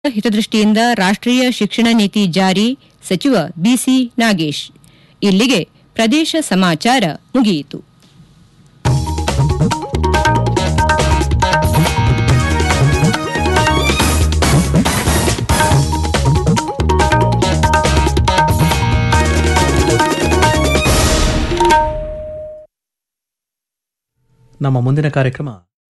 ಹಿತದೃಷ್ಟಿಯಿಂದ ರಾಷ್ಟ್ರೀಯ ಶಿಕ್ಷಣ ನೀತಿ ಜಾರಿ ಸಚಿವ ಬಿಸಿ ನಾಗೇಶ್ ಇಲ್ಲಿಗೆ ಪ್ರದೇಶ ಸಮಾಚಾರ ಮುಗಿಯಿತು ನಮ್ಮ ಮುಂದಿನ ಕಾರ್ಯಕ್ರಮ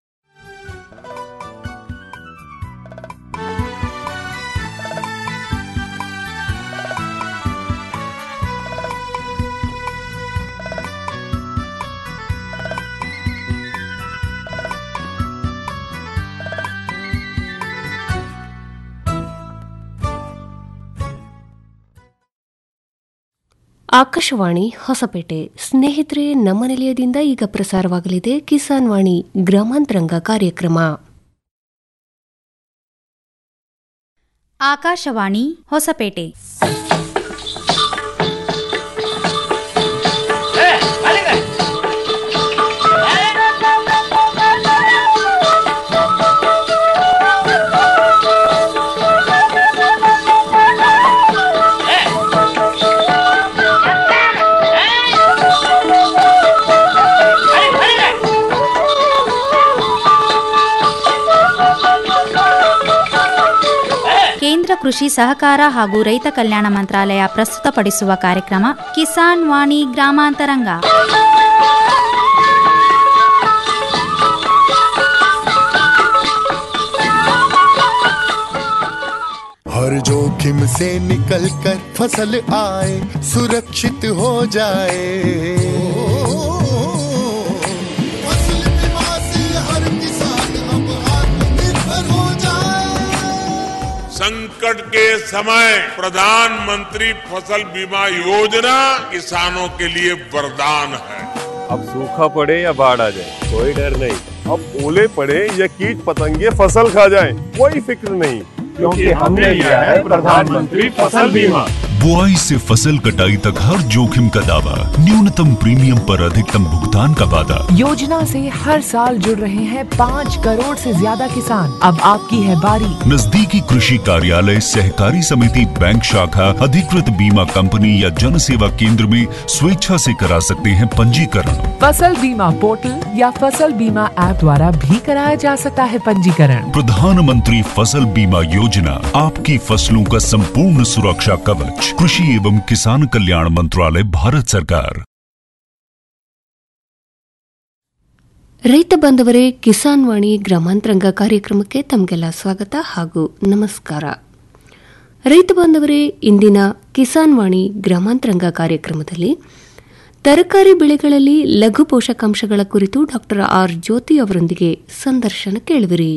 ಆಕಾಶವಾಣಿ ಹೊಸಪೇಟೆ ಸ್ನೇಹಿತರೆ ನಮ್ಮ ನಿಲಯದಿಂದ ಈಗ ಪ್ರಸಾರವಾಗಲಿದೆ ಕಿಸಾನ್ ವಾಣಿ ಗ್ರಾಮಾಂತರಂಗ ಕಾರ್ಯಕ್ರಮ ಆಕಾಶವಾಣಿ ಹೊಸಪೇಟೆ ಕೇಂದ್ರ ಕೃಷಿ ಸಹಕಾರ ಹಾಗೂ ರೈತ ಕಲ್ಯಾಣ ಮಂತ್ರಾಲಯ ಪ್ರಸ್ತುತಪಡಿಸುವ ಕಾರ್ಯಕ್ರಮ ಕಿಸಾನ್ ವಾಣಿ ಗ್ರಾಮಾಂತರಂಗ हर जोखिम से निकल कर फसल आए सुरक्षित हो जाए फसल बीमा से हर किसान अब आत्मनिर्भर हो जाए संकट के समय प्रधानमंत्री फसल बीमा योजना किसानों के लिए वरदान है अब सूखा पड़े या बाढ़ आ जाए कोई डर नहीं अब ओले पड़े या कीट पतंगे फसल खा जाए कोई फिक्र नहीं क्योंकि हमने लिया है प्रधानमंत्री फसल बीमा बुआई से फसल कटाई तक हर जोखिम का दावा न्यूनतम प्रीमियम पर अधिकतम भुगतान का वादा योजना से हर साल जुड़ रहे हैं पाँच करोड़ से ज्यादा किसान अब आपकी है बारी नजदीकी कृषि कार्यालय सहकारी समिति बैंक शाखा अधिकृत बीमा कंपनी या जन सेवा केंद्र में स्वेच्छा से करा सकते हैं पंजीकरण फसल बीमा पोर्टल या फसल बीमा ऐप द्वारा भी कराया जा सकता है पंजीकरण प्रधानमंत्री फसल बीमा योजना आपकी फसलों का संपूर्ण सुरक्षा कवच कृषि एवं किसान कल्याण मंत्रालय भारत सरकार ರೈತ ಬಾಂಧವರೇ ಕಿಸಾನ್ ವಾಣಿ ಗ್ರಾಮಾಂತರಂಗ ಕಾರ್ಯಕ್ರಮಕ್ಕೆ ತಮಗೆಲ್ಲ ಸ್ವಾಗತ ಹಾಗೂ ನಮಸ್ಕಾರ ರೈತ ಬಾಂಧವರೇ ಇಂದಿನ ಕಿಸಾನ್ ವಾಣಿ ಗ್ರಾಮಾಂತರಂಗ ಕಾರ್ಯಕ್ರಮದಲ್ಲಿ ತರಕಾರಿ ಬೆಳೆಗಳಲ್ಲಿ ಲಘು ಪೋಷಕಾಂಶಗಳ ಕುರಿತು ಡಾಕ್ಟರ್ ಆರ್ ಜ್ಯೋತಿ ಅವರೊಂದಿಗೆ ಸಂದರ್ಶನ ಕೇಳುವಿರಿ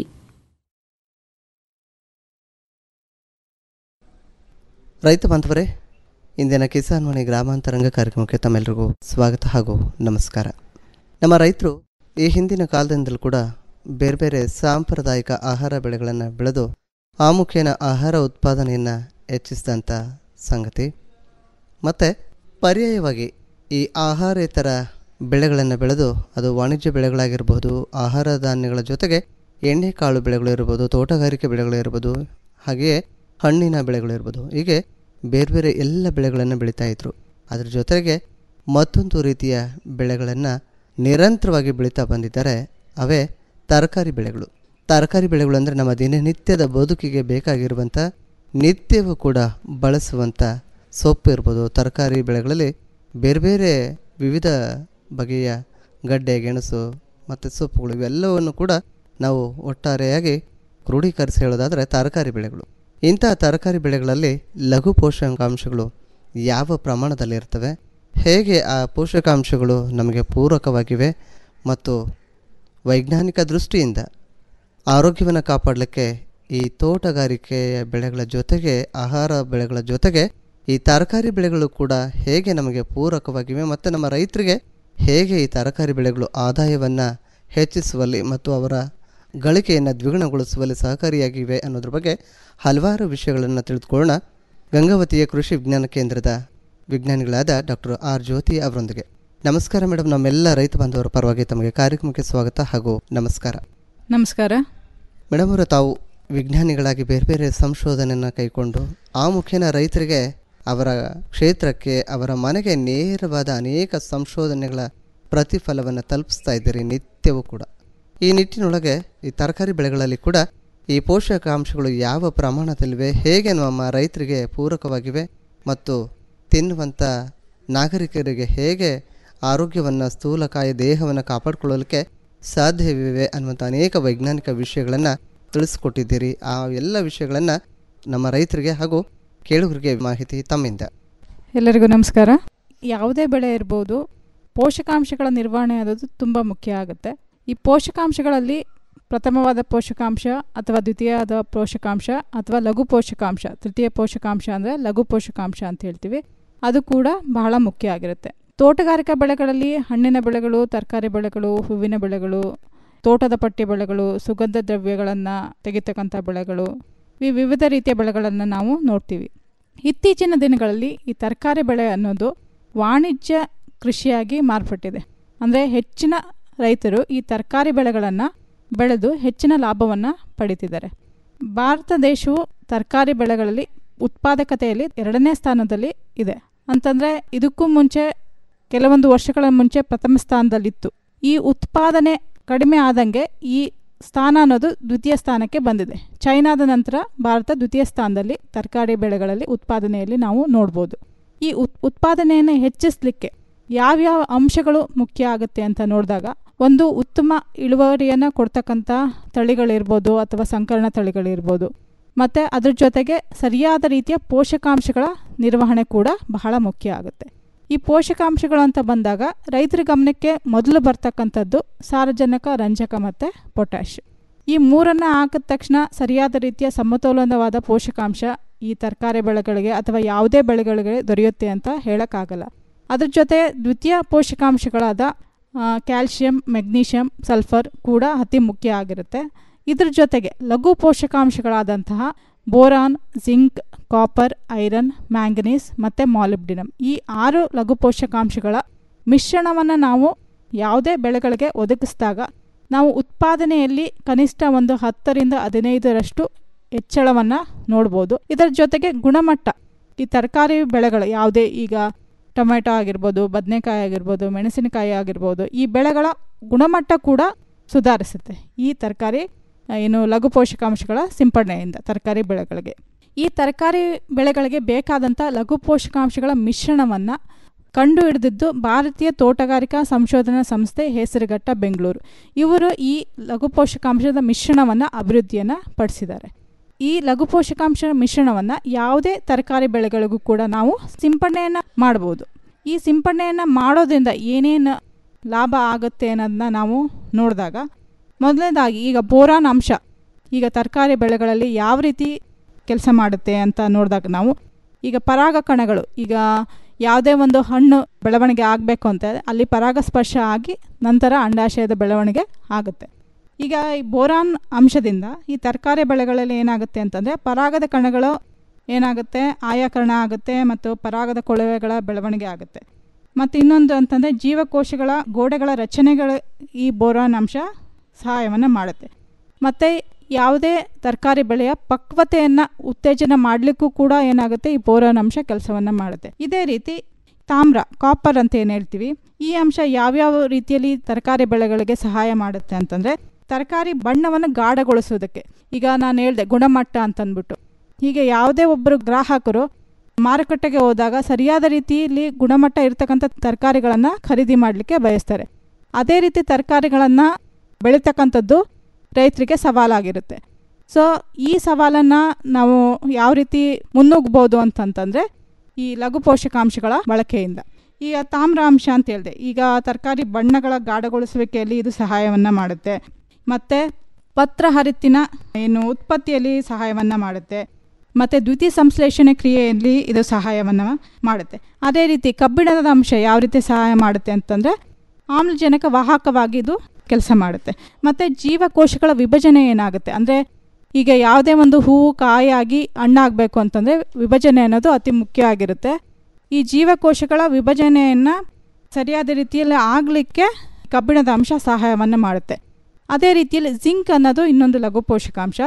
ರೈತ ಬಾಂಧವರೇ ಇಂದಿನ ಕಿಸಾನ್ ವಾಣಿ ಗ್ರಾಮಾಂತರಂಗ ಕಾರ್ಯಕ್ರಮಕ್ಕೆ ತಮ್ಮೆಲ್ಲರಿಗೂ ಸ್ವಾಗತ ಹಾಗೂ ನಮಸ್ಕಾರ ನಮ್ಮ ರೈತರು ಈ ಹಿಂದಿನ ಕಾಲದಿಂದಲೂ ಕೂಡ ಬೇರೆ ಬೇರೆ ಸಾಂಪ್ರದಾಯಿಕ ಆಹಾರ ಬೆಳೆಗಳನ್ನು ಬೆಳೆದು ಆ ಮುಖೇನ ಆಹಾರ ಉತ್ಪಾದನೆಯನ್ನು ಹೆಚ್ಚಿಸಿದಂಥ ಸಂಗತಿ ಮತ್ತು ಪರ್ಯಾಯವಾಗಿ ಈ ಆಹಾರೇತರ ಬೆಳೆಗಳನ್ನು ಬೆಳೆದು ಅದು ವಾಣಿಜ್ಯ ಬೆಳೆಗಳಾಗಿರ್ಬೋದು ಆಹಾರ ಧಾನ್ಯಗಳ ಜೊತೆಗೆ ಎಣ್ಣೆಕಾಳು ಬೆಳೆಗಳು ಇರ್ಬೋದು ತೋಟಗಾರಿಕೆ ಬೆಳೆಗಳು ಇರ್ಬೋದು ಹಾಗೆಯೇ ಹಣ್ಣಿನ ಬೆಳೆಗಳು ಇರ್ಬೋದು ಹೀಗೆ ಬೇರೆ ಬೇರೆ ಎಲ್ಲ ಬೆಳೆಗಳನ್ನು ಬೆಳೀತಾ ಇದ್ರು ಅದ್ರ ಜೊತೆಗೆ ಮತ್ತೊಂದು ರೀತಿಯ ಬೆಳೆಗಳನ್ನು ನಿರಂತರವಾಗಿ ಬೆಳೀತಾ ಬಂದಿದ್ದಾರೆ ಅವೇ ತರಕಾರಿ ಬೆಳೆಗಳು ತರಕಾರಿ ಬೆಳೆಗಳು ಅಂದರೆ ನಮ್ಮ ದಿನನಿತ್ಯದ ಬದುಕಿಗೆ ಬೇಕಾಗಿರುವಂಥ ನಿತ್ಯವೂ ಕೂಡ ಬಳಸುವಂಥ ಸೊಪ್ಪು ಇರ್ಬೋದು ತರಕಾರಿ ಬೆಳೆಗಳಲ್ಲಿ ಬೇರೆ ಬೇರೆ ವಿವಿಧ ಬಗೆಯ ಗಡ್ಡೆ ಗೆಣಸು ಮತ್ತು ಸೊಪ್ಪುಗಳು ಇವೆಲ್ಲವನ್ನು ಕೂಡ ನಾವು ಒಟ್ಟಾರೆಯಾಗಿ ಕ್ರೋಢೀಕರಿಸಿ ಹೇಳೋದಾದರೆ ತರಕಾರಿ ಬೆಳೆಗಳು ಇಂಥ ತರಕಾರಿ ಬೆಳೆಗಳಲ್ಲಿ ಲಘು ಪೋಷಕಾಂಶಗಳು ಯಾವ ಪ್ರಮಾಣದಲ್ಲಿ ಇರ್ತವೆ ಹೇಗೆ ಆ ಪೋಷಕಾಂಶಗಳು ನಮಗೆ ಪೂರಕವಾಗಿವೆ ಮತ್ತು ವೈಜ್ಞಾನಿಕ ದೃಷ್ಟಿಯಿಂದ ಆರೋಗ್ಯವನ್ನು ಕಾಪಾಡಲಿಕ್ಕೆ ಈ ತೋಟಗಾರಿಕೆಯ ಬೆಳೆಗಳ ಜೊತೆಗೆ ಆಹಾರ ಬೆಳೆಗಳ ಜೊತೆಗೆ ಈ ತರಕಾರಿ ಬೆಳೆಗಳು ಕೂಡ ಹೇಗೆ ನಮಗೆ ಪೂರಕವಾಗಿವೆ ಮತ್ತು ನಮ್ಮ ರೈತರಿಗೆ ಹೇಗೆ ಈ ತರಕಾರಿ ಬೆಳೆಗಳು ಆದಾಯವನ್ನು ಹೆಚ್ಚಿಸುವಲ್ಲಿ ಮತ್ತು ಅವರ ಗಳಿಕೆಯನ್ನು ದ್ವಿಗುಣಗೊಳಿಸುವಲ್ಲಿ ಸಹಕಾರಿಯಾಗಿವೆ ಅನ್ನೋದ್ರ ಬಗ್ಗೆ ಹಲವಾರು ವಿಷಯಗಳನ್ನು ತಿಳಿದುಕೊಳ್ಳೋಣ ಗಂಗಾವತಿಯ ಕೃಷಿ ವಿಜ್ಞಾನ ಕೇಂದ್ರದ ವಿಜ್ಞಾನಿಗಳಾದ ಡಾಕ್ಟರ್ ಆರ್ ಜ್ಯೋತಿ ಅವರೊಂದಿಗೆ ನಮಸ್ಕಾರ ಮೇಡಮ್ ನಮ್ಮೆಲ್ಲ ರೈತ ಬಾಂಧವರ ಪರವಾಗಿ ತಮಗೆ ಕಾರ್ಯಕ್ರಮಕ್ಕೆ ಸ್ವಾಗತ ಹಾಗೂ ನಮಸ್ಕಾರ ನಮಸ್ಕಾರ ಮೇಡಮ್ ಅವರ ತಾವು ವಿಜ್ಞಾನಿಗಳಾಗಿ ಬೇರೆ ಬೇರೆ ಸಂಶೋಧನೆಯನ್ನು ಕೈಕೊಂಡು ಆ ಮುಖೇನ ರೈತರಿಗೆ ಅವರ ಕ್ಷೇತ್ರಕ್ಕೆ ಅವರ ಮನೆಗೆ ನೇರವಾದ ಅನೇಕ ಸಂಶೋಧನೆಗಳ ಪ್ರತಿಫಲವನ್ನು ತಲುಪಿಸ್ತಾ ಇದ್ದೀರಿ ನಿತ್ಯವೂ ಕೂಡ ಈ ನಿಟ್ಟಿನೊಳಗೆ ಈ ತರಕಾರಿ ಬೆಳೆಗಳಲ್ಲಿ ಕೂಡ ಈ ಪೋಷಕಾಂಶಗಳು ಯಾವ ಪ್ರಮಾಣದಲ್ಲಿವೆ ಹೇಗೆ ನಮ್ಮ ರೈತರಿಗೆ ಪೂರಕವಾಗಿವೆ ಮತ್ತು ತಿನ್ನುವಂಥ ನಾಗರಿಕರಿಗೆ ಹೇಗೆ ಆರೋಗ್ಯವನ್ನು ಸ್ಥೂಲಕಾಯ ದೇಹವನ್ನು ಕಾಪಾಡಿಕೊಳ್ಳಲಿಕ್ಕೆ ಸಾಧ್ಯವಿವೆ ಅನ್ನುವಂಥ ಅನೇಕ ವೈಜ್ಞಾನಿಕ ವಿಷಯಗಳನ್ನು ತಿಳಿಸ್ಕೊಟ್ಟಿದ್ದೀರಿ ಆ ಎಲ್ಲ ವಿಷಯಗಳನ್ನು ನಮ್ಮ ರೈತರಿಗೆ ಹಾಗೂ ಕೇಳುಗರಿಗೆ ಮಾಹಿತಿ ತಮ್ಮಿಂದ ಎಲ್ಲರಿಗೂ ನಮಸ್ಕಾರ ಯಾವುದೇ ಬೆಳೆ ಇರ್ಬೋದು ಪೋಷಕಾಂಶಗಳ ನಿರ್ವಹಣೆ ಆದದ್ದು ತುಂಬ ಮುಖ್ಯ ಆಗುತ್ತೆ ಈ ಪೋಷಕಾಂಶಗಳಲ್ಲಿ ಪ್ರಥಮವಾದ ಪೋಷಕಾಂಶ ಅಥವಾ ದ್ವಿತೀಯವಾದ ಪೋಷಕಾಂಶ ಅಥವಾ ಲಘು ಪೋಷಕಾಂಶ ತೃತೀಯ ಪೋಷಕಾಂಶ ಅಂದರೆ ಲಘು ಪೋಷಕಾಂಶ ಅಂತ ಹೇಳ್ತೀವಿ ಅದು ಕೂಡ ಬಹಳ ಮುಖ್ಯ ಆಗಿರುತ್ತೆ ತೋಟಗಾರಿಕಾ ಬೆಳೆಗಳಲ್ಲಿ ಹಣ್ಣಿನ ಬೆಳೆಗಳು ತರಕಾರಿ ಬೆಳೆಗಳು ಹೂವಿನ ಬೆಳೆಗಳು ತೋಟದ ಪಟ್ಟಿ ಬೆಳೆಗಳು ಸುಗಂಧ ದ್ರವ್ಯಗಳನ್ನು ತೆಗಿತಕ್ಕಂಥ ಬೆಳೆಗಳು ಈ ವಿವಿಧ ರೀತಿಯ ಬೆಳೆಗಳನ್ನು ನಾವು ನೋಡ್ತೀವಿ ಇತ್ತೀಚಿನ ದಿನಗಳಲ್ಲಿ ಈ ತರಕಾರಿ ಬೆಳೆ ಅನ್ನೋದು ವಾಣಿಜ್ಯ ಕೃಷಿಯಾಗಿ ಮಾರ್ಪಟ್ಟಿದೆ ಅಂದರೆ ಹೆಚ್ಚಿನ ರೈತರು ಈ ತರಕಾರಿ ಬೆಳೆಗಳನ್ನು ಬೆಳೆದು ಹೆಚ್ಚಿನ ಲಾಭವನ್ನು ಪಡಿತಿದ್ದಾರೆ ಭಾರತ ದೇಶವು ತರಕಾರಿ ಬೆಳೆಗಳಲ್ಲಿ ಉತ್ಪಾದಕತೆಯಲ್ಲಿ ಎರಡನೇ ಸ್ಥಾನದಲ್ಲಿ ಇದೆ ಅಂತಂದರೆ ಇದಕ್ಕೂ ಮುಂಚೆ ಕೆಲವೊಂದು ವರ್ಷಗಳ ಮುಂಚೆ ಪ್ರಥಮ ಸ್ಥಾನದಲ್ಲಿತ್ತು ಈ ಉತ್ಪಾದನೆ ಕಡಿಮೆ ಆದಂಗೆ ಈ ಸ್ಥಾನ ಅನ್ನೋದು ದ್ವಿತೀಯ ಸ್ಥಾನಕ್ಕೆ ಬಂದಿದೆ ಚೈನಾದ ನಂತರ ಭಾರತ ದ್ವಿತೀಯ ಸ್ಥಾನದಲ್ಲಿ ತರಕಾರಿ ಬೆಳೆಗಳಲ್ಲಿ ಉತ್ಪಾದನೆಯಲ್ಲಿ ನಾವು ನೋಡ್ಬೋದು ಈ ಉತ್ ಉತ್ಪಾದನೆಯನ್ನು ಹೆಚ್ಚಿಸಲಿಕ್ಕೆ ಯಾವ್ಯಾವ ಅಂಶಗಳು ಮುಖ್ಯ ಆಗುತ್ತೆ ಅಂತ ನೋಡಿದಾಗ ಒಂದು ಉತ್ತಮ ಇಳುವರಿಯನ್ನು ಕೊಡ್ತಕ್ಕಂಥ ತಳಿಗಳಿರ್ಬೋದು ಅಥವಾ ಸಂಕರಣ ತಳಿಗಳಿರ್ಬೋದು ಮತ್ತು ಅದ್ರ ಜೊತೆಗೆ ಸರಿಯಾದ ರೀತಿಯ ಪೋಷಕಾಂಶಗಳ ನಿರ್ವಹಣೆ ಕೂಡ ಬಹಳ ಮುಖ್ಯ ಆಗುತ್ತೆ ಈ ಪೋಷಕಾಂಶಗಳು ಅಂತ ಬಂದಾಗ ರೈತರ ಗಮನಕ್ಕೆ ಮೊದಲು ಬರ್ತಕ್ಕಂಥದ್ದು ಸಾರಜನಕ ರಂಜಕ ಮತ್ತು ಪೊಟ್ಯಾಶ್ ಈ ಮೂರನ್ನು ಹಾಕಿದ ತಕ್ಷಣ ಸರಿಯಾದ ರೀತಿಯ ಸಮತೋಲನವಾದ ಪೋಷಕಾಂಶ ಈ ತರಕಾರಿ ಬೆಳೆಗಳಿಗೆ ಅಥವಾ ಯಾವುದೇ ಬೆಳೆಗಳಿಗೆ ದೊರೆಯುತ್ತೆ ಅಂತ ಹೇಳೋಕ್ಕಾಗಲ್ಲ ಅದ್ರ ಜೊತೆ ದ್ವಿತೀಯ ಪೋಷಕಾಂಶಗಳಾದ ಕ್ಯಾಲ್ಶಿಯಂ ಮೆಗ್ನೀಷಿಯಂ ಸಲ್ಫರ್ ಕೂಡ ಅತಿ ಮುಖ್ಯ ಆಗಿರುತ್ತೆ ಇದ್ರ ಜೊತೆಗೆ ಲಘು ಪೋಷಕಾಂಶಗಳಾದಂತಹ boron zinc copper iron manganese ಮತ್ತು ಮಾಲಿಬ್ಡಿನಮ್ ಈ ಆರು ಲಘು ಪೋಷಕಾಂಶಗಳ ಮಿಶ್ರಣವನ್ನು ನಾವು ಯಾವುದೇ ಬೆಳೆಗಳಿಗೆ ಒದಗಿಸಿದಾಗ ನಾವು ಉತ್ಪಾದನೆಯಲ್ಲಿ ಕನಿಷ್ಠ ಒಂದು ಹತ್ತರಿಂದ ಹದಿನೈದರಷ್ಟು ಹೆಚ್ಚಳವನ್ನು ನೋಡ್ಬೋದು ಇದರ ಜೊತೆಗೆ ಗುಣಮಟ್ಟ ಈ ತರಕಾರಿ ಬೆಳೆಗಳು ಯಾವುದೇ ಈಗ ಟೊಮೆಟೊ ಆಗಿರ್ಬೋದು ಬದನೆಕಾಯಿ ಆಗಿರ್ಬೋದು ಮೆಣಸಿನಕಾಯಿ ಆಗಿರ್ಬೋದು ಈ ಬೆಳೆಗಳ ಗುಣಮಟ್ಟ ಕೂಡ ಸುಧಾರಿಸುತ್ತೆ ಈ ತರಕಾರಿ ಏನು ಲಘು ಪೋಷಕಾಂಶಗಳ ಸಿಂಪಡಣೆಯಿಂದ ತರಕಾರಿ ಬೆಳೆಗಳಿಗೆ ಈ ತರಕಾರಿ ಬೆಳೆಗಳಿಗೆ ಬೇಕಾದಂಥ ಲಘು ಪೋಷಕಾಂಶಗಳ ಮಿಶ್ರಣವನ್ನು ಕಂಡು ಹಿಡಿದಿದ್ದು ಭಾರತೀಯ ತೋಟಗಾರಿಕಾ ಸಂಶೋಧನಾ ಸಂಸ್ಥೆ ಹೆಸರುಘಟ್ಟ ಬೆಂಗಳೂರು ಇವರು ಈ ಲಘು ಪೋಷಕಾಂಶದ ಮಿಶ್ರಣವನ್ನು ಅಭಿವೃದ್ಧಿಯನ್ನು ಪಡಿಸಿದ್ದಾರೆ ಈ ಲಘು ಪೋಷಕಾಂಶ ಮಿಶ್ರಣವನ್ನು ಯಾವುದೇ ತರಕಾರಿ ಬೆಳೆಗಳಿಗೂ ಕೂಡ ನಾವು ಸಿಂಪಡಣೆಯನ್ನು ಮಾಡ್ಬೋದು ಈ ಸಿಂಪಡಣೆಯನ್ನು ಮಾಡೋದ್ರಿಂದ ಏನೇನು ಲಾಭ ಆಗುತ್ತೆ ಅನ್ನೋದನ್ನ ನಾವು ನೋಡಿದಾಗ ಮೊದಲನೇದಾಗಿ ಈಗ ಬೋರಾನ್ ಅಂಶ ಈಗ ತರಕಾರಿ ಬೆಳೆಗಳಲ್ಲಿ ಯಾವ ರೀತಿ ಕೆಲಸ ಮಾಡುತ್ತೆ ಅಂತ ನೋಡಿದಾಗ ನಾವು ಈಗ ಪರಾಗ ಕಣಗಳು ಈಗ ಯಾವುದೇ ಒಂದು ಹಣ್ಣು ಬೆಳವಣಿಗೆ ಆಗಬೇಕು ಅಂತ ಅಲ್ಲಿ ಪರಾಗಸ್ಪರ್ಶ ಆಗಿ ನಂತರ ಅಂಡಾಶಯದ ಬೆಳವಣಿಗೆ ಆಗುತ್ತೆ ಈಗ ಈ ಬೋರಾನ್ ಅಂಶದಿಂದ ಈ ತರಕಾರಿ ಬೆಳೆಗಳಲ್ಲಿ ಏನಾಗುತ್ತೆ ಅಂತಂದರೆ ಪರಾಗದ ಕಣಗಳು ಏನಾಗುತ್ತೆ ಆಯಾಕರಣ ಆಗುತ್ತೆ ಮತ್ತು ಪರಾಗದ ಕೊಳವೆಗಳ ಬೆಳವಣಿಗೆ ಆಗುತ್ತೆ ಮತ್ತು ಇನ್ನೊಂದು ಅಂತಂದರೆ ಜೀವಕೋಶಗಳ ಗೋಡೆಗಳ ರಚನೆಗಳ ಈ ಬೋರಾನ್ ಅಂಶ ಸಹಾಯವನ್ನು ಮಾಡುತ್ತೆ ಮತ್ತು ಯಾವುದೇ ತರಕಾರಿ ಬೆಳೆಯ ಪಕ್ವತೆಯನ್ನು ಉತ್ತೇಜನ ಮಾಡಲಿಕ್ಕೂ ಕೂಡ ಏನಾಗುತ್ತೆ ಈ ಬೋರಾನ್ ಅಂಶ ಕೆಲಸವನ್ನು ಮಾಡುತ್ತೆ ಇದೇ ರೀತಿ ತಾಮ್ರ ಕಾಪರ್ ಅಂತ ಏನು ಹೇಳ್ತೀವಿ ಈ ಅಂಶ ಯಾವ್ಯಾವ ರೀತಿಯಲ್ಲಿ ತರಕಾರಿ ಬೆಳೆಗಳಿಗೆ ಸಹಾಯ ಮಾಡುತ್ತೆ ಅಂತಂದರೆ ತರಕಾರಿ ಬಣ್ಣವನ್ನು ಗಾಢಗೊಳಿಸೋದಕ್ಕೆ ಈಗ ನಾನು ಹೇಳಿದೆ ಗುಣಮಟ್ಟ ಅಂತಂದ್ಬಿಟ್ಟು ಹೀಗೆ ಯಾವುದೇ ಒಬ್ಬರು ಗ್ರಾಹಕರು ಮಾರುಕಟ್ಟೆಗೆ ಹೋದಾಗ ಸರಿಯಾದ ರೀತಿಯಲ್ಲಿ ಗುಣಮಟ್ಟ ಇರತಕ್ಕಂಥ ತರಕಾರಿಗಳನ್ನು ಖರೀದಿ ಮಾಡಲಿಕ್ಕೆ ಬಯಸ್ತಾರೆ ಅದೇ ರೀತಿ ತರಕಾರಿಗಳನ್ನು ಬೆಳೀತಕ್ಕಂಥದ್ದು ರೈತರಿಗೆ ಸವಾಲಾಗಿರುತ್ತೆ ಸೊ ಈ ಸವಾಲನ್ನು ನಾವು ಯಾವ ರೀತಿ ಮುನ್ನುಗ್ಬೋದು ಅಂತಂತಂದರೆ ಈ ಲಘು ಪೋಷಕಾಂಶಗಳ ಬಳಕೆಯಿಂದ ಈಗ ತಾಮ್ರ ಅಂಶ ಅಂತ ಹೇಳಿದೆ ಈಗ ತರಕಾರಿ ಬಣ್ಣಗಳ ಗಾಢಗೊಳಿಸುವಿಕೆಯಲ್ಲಿ ಇದು ಸಹಾಯವನ್ನು ಮಾಡುತ್ತೆ ಮತ್ತು ಪತ್ರಹರಿತ್ತಿನ ಏನು ಉತ್ಪತ್ತಿಯಲ್ಲಿ ಸಹಾಯವನ್ನು ಮಾಡುತ್ತೆ ಮತ್ತು ದ್ವಿತೀಯ ಸಂಶ್ಲೇಷಣೆ ಕ್ರಿಯೆಯಲ್ಲಿ ಇದು ಸಹಾಯವನ್ನು ಮಾಡುತ್ತೆ ಅದೇ ರೀತಿ ಕಬ್ಬಿಣದ ಅಂಶ ಯಾವ ರೀತಿ ಸಹಾಯ ಮಾಡುತ್ತೆ ಅಂತಂದರೆ ಆಮ್ಲಜನಕ ವಾಹಕವಾಗಿ ಇದು ಕೆಲಸ ಮಾಡುತ್ತೆ ಮತ್ತು ಜೀವಕೋಶಗಳ ವಿಭಜನೆ ಏನಾಗುತ್ತೆ ಅಂದರೆ ಈಗ ಯಾವುದೇ ಒಂದು ಹೂವು ಕಾಯಾಗಿ ಹಣ್ಣಾಗಬೇಕು ಅಂತಂದರೆ ವಿಭಜನೆ ಅನ್ನೋದು ಅತಿ ಮುಖ್ಯ ಆಗಿರುತ್ತೆ ಈ ಜೀವಕೋಶಗಳ ವಿಭಜನೆಯನ್ನು ಸರಿಯಾದ ರೀತಿಯಲ್ಲಿ ಆಗಲಿಕ್ಕೆ ಕಬ್ಬಿಣದ ಅಂಶ ಸಹಾಯವನ್ನು ಮಾಡುತ್ತೆ ಅದೇ ರೀತಿಯಲ್ಲಿ ಜಿಂಕ್ ಅನ್ನೋದು ಇನ್ನೊಂದು ಲಘು ಪೋಷಕಾಂಶ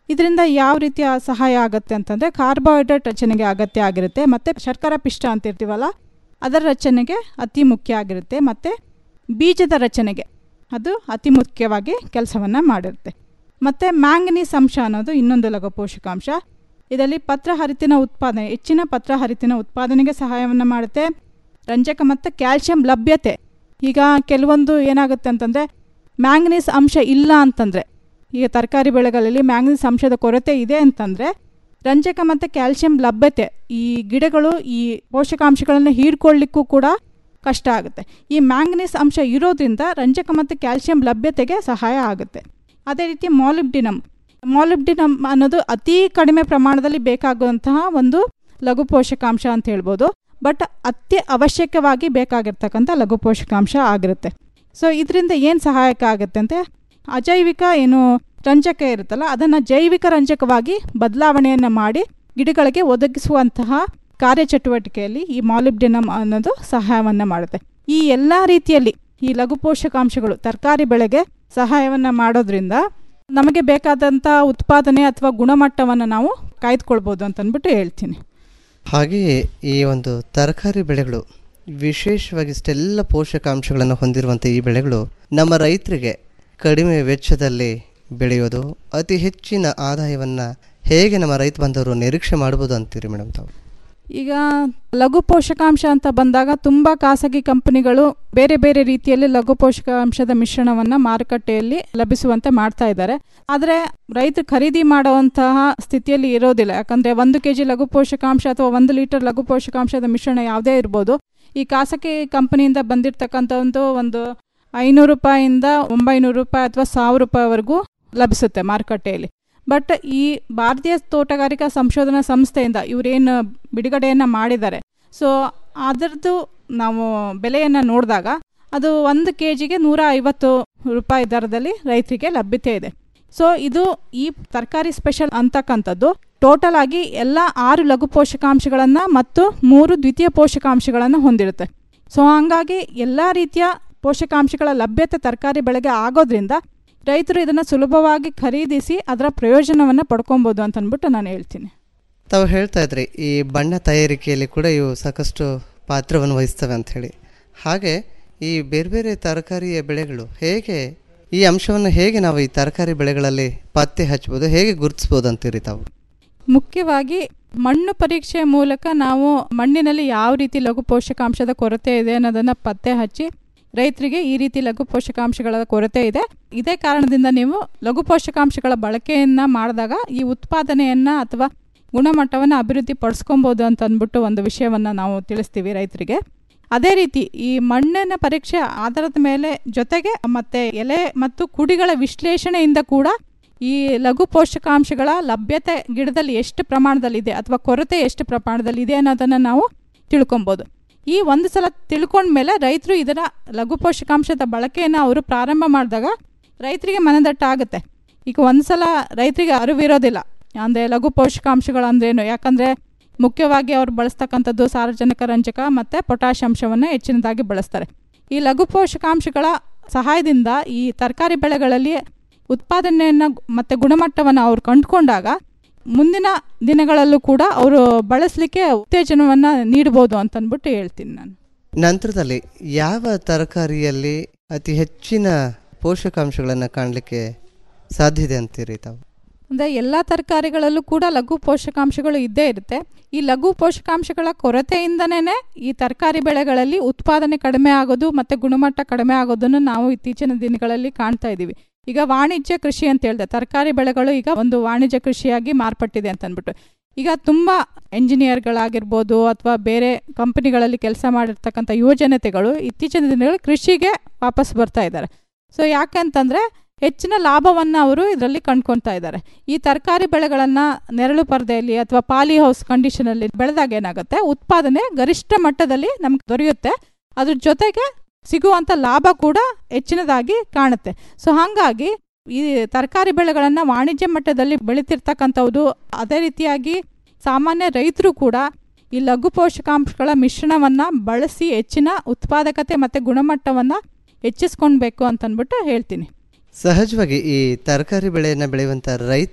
ಇದರಿಂದ ಯಾವ ರೀತಿಯ ಸಹಾಯ ಆಗುತ್ತೆ ಅಂತಂದರೆ ಕಾರ್ಬೋಹೈಡ್ರೇಟ್ ರಚನೆಗೆ ಅಗತ್ಯ ಆಗಿರುತ್ತೆ ಮತ್ತು ಶರ್ಕರ ಪಿಷ್ಟ ಅಂತ ಇರ್ತೀವಲ್ಲ ಅದರ ರಚನೆಗೆ ಅತಿ ಮುಖ್ಯ ಆಗಿರುತ್ತೆ ಮತ್ತು ಬೀಜದ ರಚನೆಗೆ ಅದು ಅತಿ ಮುಖ್ಯವಾಗಿ ಕೆಲಸವನ್ನು ಮಾಡಿರುತ್ತೆ ಮತ್ತು ಮ್ಯಾಂಗನೀಸ್ ಅಂಶ ಅನ್ನೋದು ಇನ್ನೊಂದು ಲಘು ಪೋಷಕಾಂಶ ಇದರಲ್ಲಿ ಪತ್ರಹರಿತಿನ ಉತ್ಪಾದನೆ ಹೆಚ್ಚಿನ ಪತ್ರಹರಿತಿನ ಉತ್ಪಾದನೆಗೆ ಸಹಾಯವನ್ನು ಮಾಡುತ್ತೆ ರಂಜಕ ಮತ್ತು ಕ್ಯಾಲ್ಶಿಯಂ ಲಭ್ಯತೆ ಈಗ ಕೆಲವೊಂದು ಏನಾಗುತ್ತೆ ಅಂತಂದರೆ ಮ್ಯಾಂಗನೀಸ್ ಅಂಶ ಇಲ್ಲ ಅಂತಂದರೆ ಈಗ ತರಕಾರಿ ಬೆಳೆಗಳಲ್ಲಿ ಮ್ಯಾಂಗನೀಸ್ ಅಂಶದ ಕೊರತೆ ಇದೆ ಅಂತಂದರೆ ರಂಜಕ ಮತ್ತು ಕ್ಯಾಲ್ಶಿಯಂ ಲಭ್ಯತೆ ಈ ಗಿಡಗಳು ಈ ಪೋಷಕಾಂಶಗಳನ್ನು ಹೀರ್ಕೊಳ್ಳಿಕ್ಕೂ ಕೂಡ ಕಷ್ಟ ಆಗುತ್ತೆ ಈ ಮ್ಯಾಂಗನೀಸ್ ಅಂಶ ಇರೋದ್ರಿಂದ ರಂಜಕ ಮತ್ತು ಕ್ಯಾಲ್ಶಿಯಂ ಲಭ್ಯತೆಗೆ ಸಹಾಯ ಆಗುತ್ತೆ ಅದೇ ರೀತಿ ಮಾಲಿಬ್ಡಿನಮ್ ಮಾಲಿಬ್ಡಿನಮ್ ಅನ್ನೋದು ಅತಿ ಕಡಿಮೆ ಪ್ರಮಾಣದಲ್ಲಿ ಬೇಕಾಗುವಂತಹ ಒಂದು ಲಘು ಪೋಷಕಾಂಶ ಅಂತ ಹೇಳ್ಬೋದು ಬಟ್ ಅತಿ ಅವಶ್ಯಕವಾಗಿ ಬೇಕಾಗಿರ್ತಕ್ಕಂಥ ಲಘು ಪೋಷಕಾಂಶ ಆಗಿರುತ್ತೆ ಸೊ ಇದರಿಂದ ಏನು ಸಹಾಯಕ ಆಗುತ್ತೆ ಅಂತ ಅಜೈವಿಕ ಏನು ರಂಜಕ ಇರುತ್ತಲ್ಲ ಅದನ್ನು ಜೈವಿಕ ರಂಜಕವಾಗಿ ಬದಲಾವಣೆಯನ್ನು ಮಾಡಿ ಗಿಡಗಳಿಗೆ ಒದಗಿಸುವಂತಹ ಕಾರ್ಯಚಟುವಟಿಕೆಯಲ್ಲಿ ಈ ಮಾಲಿಬ್ಡಿನಮ್ ಅನ್ನೋದು ಸಹಾಯವನ್ನು ಮಾಡುತ್ತೆ ಈ ಎಲ್ಲ ರೀತಿಯಲ್ಲಿ ಈ ಲಘು ಪೋಷಕಾಂಶಗಳು ತರಕಾರಿ ಬೆಳೆಗೆ ಸಹಾಯವನ್ನು ಮಾಡೋದ್ರಿಂದ ನಮಗೆ ಬೇಕಾದಂಥ ಉತ್ಪಾದನೆ ಅಥವಾ ಗುಣಮಟ್ಟವನ್ನು ನಾವು ಕಾಯ್ದುಕೊಳ್ಬೋದು ಅಂತ ಅಂದ್ಬಿಟ್ಟು ಹೇಳ್ತೀನಿ ಹಾಗೆಯೇ ಈ ಒಂದು ತರಕಾರಿ ಬೆಳೆಗಳು ವಿಶೇಷವಾಗಿ ಇಷ್ಟೆಲ್ಲ ಪೋಷಕಾಂಶಗಳನ್ನು ಹೊಂದಿರುವಂಥ ಈ ಬೆಳೆಗಳು ನಮ್ಮ ರೈತರಿಗೆ ಕಡಿಮೆ ವೆಚ್ಚದಲ್ಲಿ ಬೆಳೆಯೋದು ಅತಿ ಹೆಚ್ಚಿನ ಆದಾಯವನ್ನು ಹೇಗೆ ನಮ್ಮ ರೈತ ಬಂದವರು ನಿರೀಕ್ಷೆ ಮಾಡ್ಬೋದು ಅಂತೀರಿ ಮೇಡಮ್ ತಾವು ಈಗ ಲಘು ಪೋಷಕಾಂಶ ಅಂತ ಬಂದಾಗ ತುಂಬ ಖಾಸಗಿ ಕಂಪನಿಗಳು ಬೇರೆ ಬೇರೆ ರೀತಿಯಲ್ಲಿ ಲಘು ಪೋಷಕಾಂಶದ ಮಿಶ್ರಣವನ್ನು ಮಾರುಕಟ್ಟೆಯಲ್ಲಿ ಲಭಿಸುವಂತೆ ಮಾಡ್ತಾ ಇದ್ದಾರೆ ಆದರೆ ರೈತರು ಖರೀದಿ ಮಾಡುವಂತಹ ಸ್ಥಿತಿಯಲ್ಲಿ ಇರೋದಿಲ್ಲ ಯಾಕಂದರೆ ಒಂದು ಕೆ ಜಿ ಲಘು ಪೋಷಕಾಂಶ ಅಥವಾ ಒಂದು ಲೀಟರ್ ಲಘು ಪೋಷಕಾಂಶದ ಮಿಶ್ರಣ ಯಾವುದೇ ಇರ್ಬೋದು ಈ ಖಾಸಗಿ ಕಂಪನಿಯಿಂದ ಬಂದಿರತಕ್ಕಂಥ ಒಂದು ಒಂದು ಐನೂರು ರೂಪಾಯಿಂದ ಒಂಬೈನೂರು ರೂಪಾಯಿ ಅಥವಾ ಸಾವಿರ ರೂಪಾಯಿವರೆಗೂ ಲಭಿಸುತ್ತೆ ಮಾರುಕಟ್ಟೆಯಲ್ಲಿ ಬಟ್ ಈ ಭಾರತೀಯ ತೋಟಗಾರಿಕಾ ಸಂಶೋಧನಾ ಸಂಸ್ಥೆಯಿಂದ ಇವರೇನು ಬಿಡುಗಡೆಯನ್ನು ಮಾಡಿದ್ದಾರೆ ಸೊ ಅದರದ್ದು ನಾವು ಬೆಲೆಯನ್ನು ನೋಡಿದಾಗ ಅದು ಒಂದು ಕೆ ಜಿಗೆ ನೂರ ಐವತ್ತು ರೂಪಾಯಿ ದರದಲ್ಲಿ ರೈತರಿಗೆ ಲಭ್ಯತೆ ಇದೆ ಸೊ ಇದು ಈ ತರಕಾರಿ ಸ್ಪೆಷಲ್ ಅಂತಕ್ಕಂಥದ್ದು ಟೋಟಲ್ ಆಗಿ ಎಲ್ಲ ಆರು ಲಘು ಪೋಷಕಾಂಶಗಳನ್ನು ಮತ್ತು ಮೂರು ದ್ವಿತೀಯ ಪೋಷಕಾಂಶಗಳನ್ನು ಹೊಂದಿರುತ್ತೆ ಸೊ ಹಾಗಾಗಿ ಎಲ್ಲ ರೀತಿಯ ಪೋಷಕಾಂಶಗಳ ಲಭ್ಯತೆ ತರಕಾರಿ ಬೆಳೆಗೆ ಆಗೋದ್ರಿಂದ ರೈತರು ಇದನ್ನು ಸುಲಭವಾಗಿ ಖರೀದಿಸಿ ಅದರ ಪ್ರಯೋಜನವನ್ನು ಪಡ್ಕೊಬೋದು ಅಂತ ಅಂದ್ಬಿಟ್ಟು ನಾನು ಹೇಳ್ತೀನಿ ತಾವು ಹೇಳ್ತಾ ಇದ್ರಿ ಈ ಬಣ್ಣ ತಯಾರಿಕೆಯಲ್ಲಿ ಕೂಡ ಇವು ಸಾಕಷ್ಟು ಪಾತ್ರವನ್ನು ವಹಿಸ್ತವೆ ಅಂತ ಹೇಳಿ ಹಾಗೆ ಈ ಬೇರೆ ಬೇರೆ ತರಕಾರಿಯ ಬೆಳೆಗಳು ಹೇಗೆ ಈ ಅಂಶವನ್ನು ಹೇಗೆ ನಾವು ಈ ತರಕಾರಿ ಬೆಳೆಗಳಲ್ಲಿ ಪತ್ತೆ ಹಚ್ಬೋದು ಹೇಗೆ ಗುರುತಿಸ್ಬೋದು ಅಂತೀರಿ ತಾವು ಮುಖ್ಯವಾಗಿ ಮಣ್ಣು ಪರೀಕ್ಷೆಯ ಮೂಲಕ ನಾವು ಮಣ್ಣಿನಲ್ಲಿ ಯಾವ ರೀತಿ ಲಘು ಪೋಷಕಾಂಶದ ಕೊರತೆ ಇದೆ ಅನ್ನೋದನ್ನು ಪತ್ತೆ ಹಚ್ಚಿ ರೈತರಿಗೆ ಈ ರೀತಿ ಲಘು ಪೋಷಕಾಂಶಗಳ ಕೊರತೆ ಇದೆ ಇದೇ ಕಾರಣದಿಂದ ನೀವು ಲಘು ಪೋಷಕಾಂಶಗಳ ಬಳಕೆಯನ್ನು ಮಾಡಿದಾಗ ಈ ಉತ್ಪಾದನೆಯನ್ನು ಅಥವಾ ಗುಣಮಟ್ಟವನ್ನು ಅಭಿವೃದ್ಧಿ ಪಡಿಸ್ಕೊಬೋದು ಅಂತ ಅಂದ್ಬಿಟ್ಟು ಒಂದು ವಿಷಯವನ್ನು ನಾವು ತಿಳಿಸ್ತೀವಿ ರೈತರಿಗೆ ಅದೇ ರೀತಿ ಈ ಮಣ್ಣಿನ ಪರೀಕ್ಷೆ ಆಧಾರದ ಮೇಲೆ ಜೊತೆಗೆ ಮತ್ತು ಎಲೆ ಮತ್ತು ಕುಡಿಗಳ ವಿಶ್ಲೇಷಣೆಯಿಂದ ಕೂಡ ಈ ಲಘು ಪೋಷಕಾಂಶಗಳ ಲಭ್ಯತೆ ಗಿಡದಲ್ಲಿ ಎಷ್ಟು ಪ್ರಮಾಣದಲ್ಲಿದೆ ಅಥವಾ ಕೊರತೆ ಎಷ್ಟು ಪ್ರಮಾಣದಲ್ಲಿದೆ ಅನ್ನೋದನ್ನು ನಾವು ತಿಳ್ಕೊಬೋದು ಈ ಒಂದು ಸಲ ತಿಳ್ಕೊಂಡ್ಮೇಲೆ ರೈತರು ಇದರ ಲಘು ಪೋಷಕಾಂಶದ ಬಳಕೆಯನ್ನು ಅವರು ಪ್ರಾರಂಭ ಮಾಡಿದಾಗ ರೈತರಿಗೆ ಮನದಟ್ಟಾಗುತ್ತೆ ಈಗ ಒಂದು ಸಲ ರೈತರಿಗೆ ಅರಿವಿರೋದಿಲ್ಲ ಅಂದರೆ ಲಘು ಪೋಷಕಾಂಶಗಳು ಅಂದ್ರೇನು ಯಾಕಂದರೆ ಮುಖ್ಯವಾಗಿ ಅವ್ರು ಬಳಸ್ತಕ್ಕಂಥದ್ದು ಸಾರಜನಕ ರಂಜಕ ಮತ್ತು ಪೊಟ್ಯಾಷ್ ಅಂಶವನ್ನು ಹೆಚ್ಚಿನದಾಗಿ ಬಳಸ್ತಾರೆ ಈ ಲಘು ಪೋಷಕಾಂಶಗಳ ಸಹಾಯದಿಂದ ಈ ತರಕಾರಿ ಬೆಳೆಗಳಲ್ಲಿ ಉತ್ಪಾದನೆಯನ್ನು ಮತ್ತು ಗುಣಮಟ್ಟವನ್ನು ಅವ್ರು ಕಂಡುಕೊಂಡಾಗ ಮುಂದಿನ ದಿನಗಳಲ್ಲೂ ಕೂಡ ಅವರು ಬಳಸಲಿಕ್ಕೆ ಉತ್ತೇಜನವನ್ನು ನೀಡ್ಬೋದು ಅಂತ ಅಂದ್ಬಿಟ್ಟು ಹೇಳ್ತೀನಿ ನಾನು ನಂತರದಲ್ಲಿ ಯಾವ ತರಕಾರಿಯಲ್ಲಿ ಅತಿ ಹೆಚ್ಚಿನ ಪೋಷಕಾಂಶಗಳನ್ನು ಕಾಣಲಿಕ್ಕೆ ಸಾಧ್ಯತೆ ಅಂತೀರಿ ತಾವು ಅಂದರೆ ಎಲ್ಲ ತರಕಾರಿಗಳಲ್ಲೂ ಕೂಡ ಲಘು ಪೋಷಕಾಂಶಗಳು ಇದ್ದೇ ಇರುತ್ತೆ ಈ ಲಘು ಪೋಷಕಾಂಶಗಳ ಕೊರತೆಯಿಂದನೇ ಈ ತರಕಾರಿ ಬೆಳೆಗಳಲ್ಲಿ ಉತ್ಪಾದನೆ ಕಡಿಮೆ ಆಗೋದು ಮತ್ತು ಗುಣಮಟ್ಟ ಕಡಿಮೆ ಆಗೋದನ್ನು ನಾವು ಇತ್ತೀಚಿನ ದಿನಗಳಲ್ಲಿ ಕಾಣ್ತಾ ಇದ್ದೀವಿ ಈಗ ವಾಣಿಜ್ಯ ಕೃಷಿ ಅಂತ ಹೇಳಿದೆ ತರಕಾರಿ ಬೆಳೆಗಳು ಈಗ ಒಂದು ವಾಣಿಜ್ಯ ಕೃಷಿಯಾಗಿ ಮಾರ್ಪಟ್ಟಿದೆ ಅಂತ ಅಂದ್ಬಿಟ್ಟು ಈಗ ತುಂಬ ಎಂಜಿನಿಯರ್ಗಳಾಗಿರ್ಬೋದು ಅಥವಾ ಬೇರೆ ಕಂಪನಿಗಳಲ್ಲಿ ಕೆಲಸ ಮಾಡಿರ್ತಕ್ಕಂಥ ಯುವಜನತೆಗಳು ಇತ್ತೀಚಿನ ದಿನಗಳಲ್ಲಿ ಕೃಷಿಗೆ ವಾಪಸ್ ಬರ್ತಾ ಇದ್ದಾರೆ ಸೊ ಯಾಕಂತಂದರೆ ಹೆಚ್ಚಿನ ಲಾಭವನ್ನು ಅವರು ಇದರಲ್ಲಿ ಕಂಡ್ಕೊತಾ ಇದ್ದಾರೆ ಈ ತರಕಾರಿ ಬೆಳೆಗಳನ್ನು ನೆರಳು ಪರದೆಯಲ್ಲಿ ಅಥವಾ ಪಾಲಿ ಹೌಸ್ ಕಂಡೀಷನಲ್ಲಿ ಬೆಳೆದಾಗ ಏನಾಗುತ್ತೆ ಉತ್ಪಾದನೆ ಗರಿಷ್ಠ ಮಟ್ಟದಲ್ಲಿ ನಮ್ಗೆ ದೊರೆಯುತ್ತೆ ಅದ್ರ ಜೊತೆಗೆ ಸಿಗುವಂಥ ಲಾಭ ಕೂಡ ಹೆಚ್ಚಿನದಾಗಿ ಕಾಣುತ್ತೆ ಸೊ ಹಾಗಾಗಿ ಈ ತರಕಾರಿ ಬೆಳೆಗಳನ್ನು ವಾಣಿಜ್ಯ ಮಟ್ಟದಲ್ಲಿ ಬೆಳೀತಿರ್ತಕ್ಕಂಥದ್ದು ಅದೇ ರೀತಿಯಾಗಿ ಸಾಮಾನ್ಯ ರೈತರು ಕೂಡ ಈ ಲಘು ಪೋಷಕಾಂಶಗಳ ಮಿಶ್ರಣವನ್ನು ಬಳಸಿ ಹೆಚ್ಚಿನ ಉತ್ಪಾದಕತೆ ಮತ್ತು ಗುಣಮಟ್ಟವನ್ನು ಹೆಚ್ಚಿಸ್ಕೊಳ್ಬೇಕು ಅಂತ ಅಂದ್ಬಿಟ್ಟು ಹೇಳ್ತೀನಿ ಸಹಜವಾಗಿ ಈ ತರಕಾರಿ ಬೆಳೆಯನ್ನು ಬೆಳೆಯುವಂಥ ರೈತರು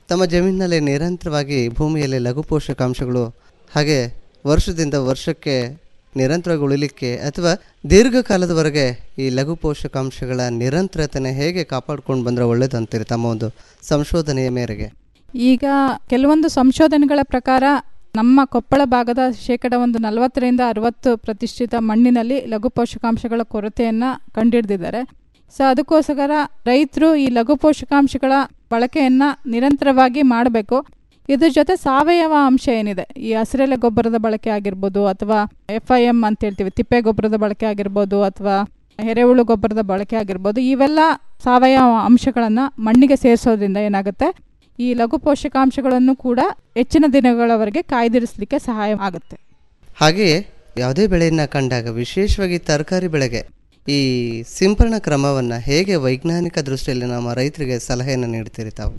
ತಮ್ಮ ಜಮೀನಿನಲ್ಲಿ ನಿರಂತರವಾಗಿ ಭೂಮಿಯಲ್ಲಿ ಲಘು ಪೋಷಕಾಂಶಗಳು ಹಾಗೆ ವರ್ಷದಿಂದ ವರ್ಷಕ್ಕೆ ನಿರಂತರವಾಗಿ ಉಳಿಲಿಕ್ಕೆ ಅಥವಾ ದೀರ್ಘಕಾಲದವರೆಗೆ ಈ ಲಘು ಪೋಷಕಾಂಶಗಳ ನಿರಂತರತೆನ ಹೇಗೆ ಕಾಪಾಡ್ಕೊಂಡು ಬಂದರೆ ಒಳ್ಳೇದು ಅಂತೀರಿ ತಮ್ಮ ಒಂದು ಸಂಶೋಧನೆಯ ಮೇರೆಗೆ ಈಗ ಕೆಲವೊಂದು ಸಂಶೋಧನೆಗಳ ಪ್ರಕಾರ ನಮ್ಮ ಕೊಪ್ಪಳ ಭಾಗದ ಶೇಕಡ ಒಂದು ನಲವತ್ತರಿಂದ ಅರವತ್ತು ಪ್ರತಿಷ್ಠಿತ ಮಣ್ಣಿನಲ್ಲಿ ಲಘು ಪೋಷಕಾಂಶಗಳ ಕೊರತೆಯನ್ನು ಕಂಡುಹಿಡಿದಿದ್ದಾರೆ ಸೊ ಅದಕ್ಕೋಸ್ಕರ ರೈತರು ಈ ಲಘು ಪೋಷಕಾಂಶಗಳ ಬಳಕೆಯನ್ನು ನಿರಂತರವಾಗಿ ಮಾಡಬೇಕು ಇದ್ರ ಜೊತೆ ಸಾವಯವ ಅಂಶ ಏನಿದೆ ಈ ಹಸಿರೆಲೆ ಗೊಬ್ಬರದ ಬಳಕೆ ಆಗಿರ್ಬೋದು ಅಥವಾ ಎಫ್ ಐ ಎಮ್ ಅಂತ ಹೇಳ್ತೀವಿ ತಿಪ್ಪೆ ಗೊಬ್ಬರದ ಬಳಕೆ ಆಗಿರ್ಬೋದು ಅಥವಾ ಎರೆಹುಳು ಗೊಬ್ಬರದ ಬಳಕೆ ಆಗಿರ್ಬೋದು ಇವೆಲ್ಲ ಸಾವಯವ ಅಂಶಗಳನ್ನು ಮಣ್ಣಿಗೆ ಸೇರಿಸೋದ್ರಿಂದ ಏನಾಗುತ್ತೆ ಈ ಲಘು ಪೋಷಕಾಂಶಗಳನ್ನು ಕೂಡ ಹೆಚ್ಚಿನ ದಿನಗಳವರೆಗೆ ಕಾಯ್ದಿರಿಸಲಿಕ್ಕೆ ಸಹಾಯ ಆಗುತ್ತೆ ಹಾಗೆಯೇ ಯಾವುದೇ ಬೆಳೆಯನ್ನು ಕಂಡಾಗ ವಿಶೇಷವಾಗಿ ತರಕಾರಿ ಬೆಳೆಗೆ ಈ ಸಿಂಪರಣಾ ಕ್ರಮವನ್ನು ಹೇಗೆ ವೈಜ್ಞಾನಿಕ ದೃಷ್ಟಿಯಲ್ಲಿ ನಮ್ಮ ರೈತರಿಗೆ ಸಲಹೆಯನ್ನು ನೀಡ್ತೀರಿ ತಾವು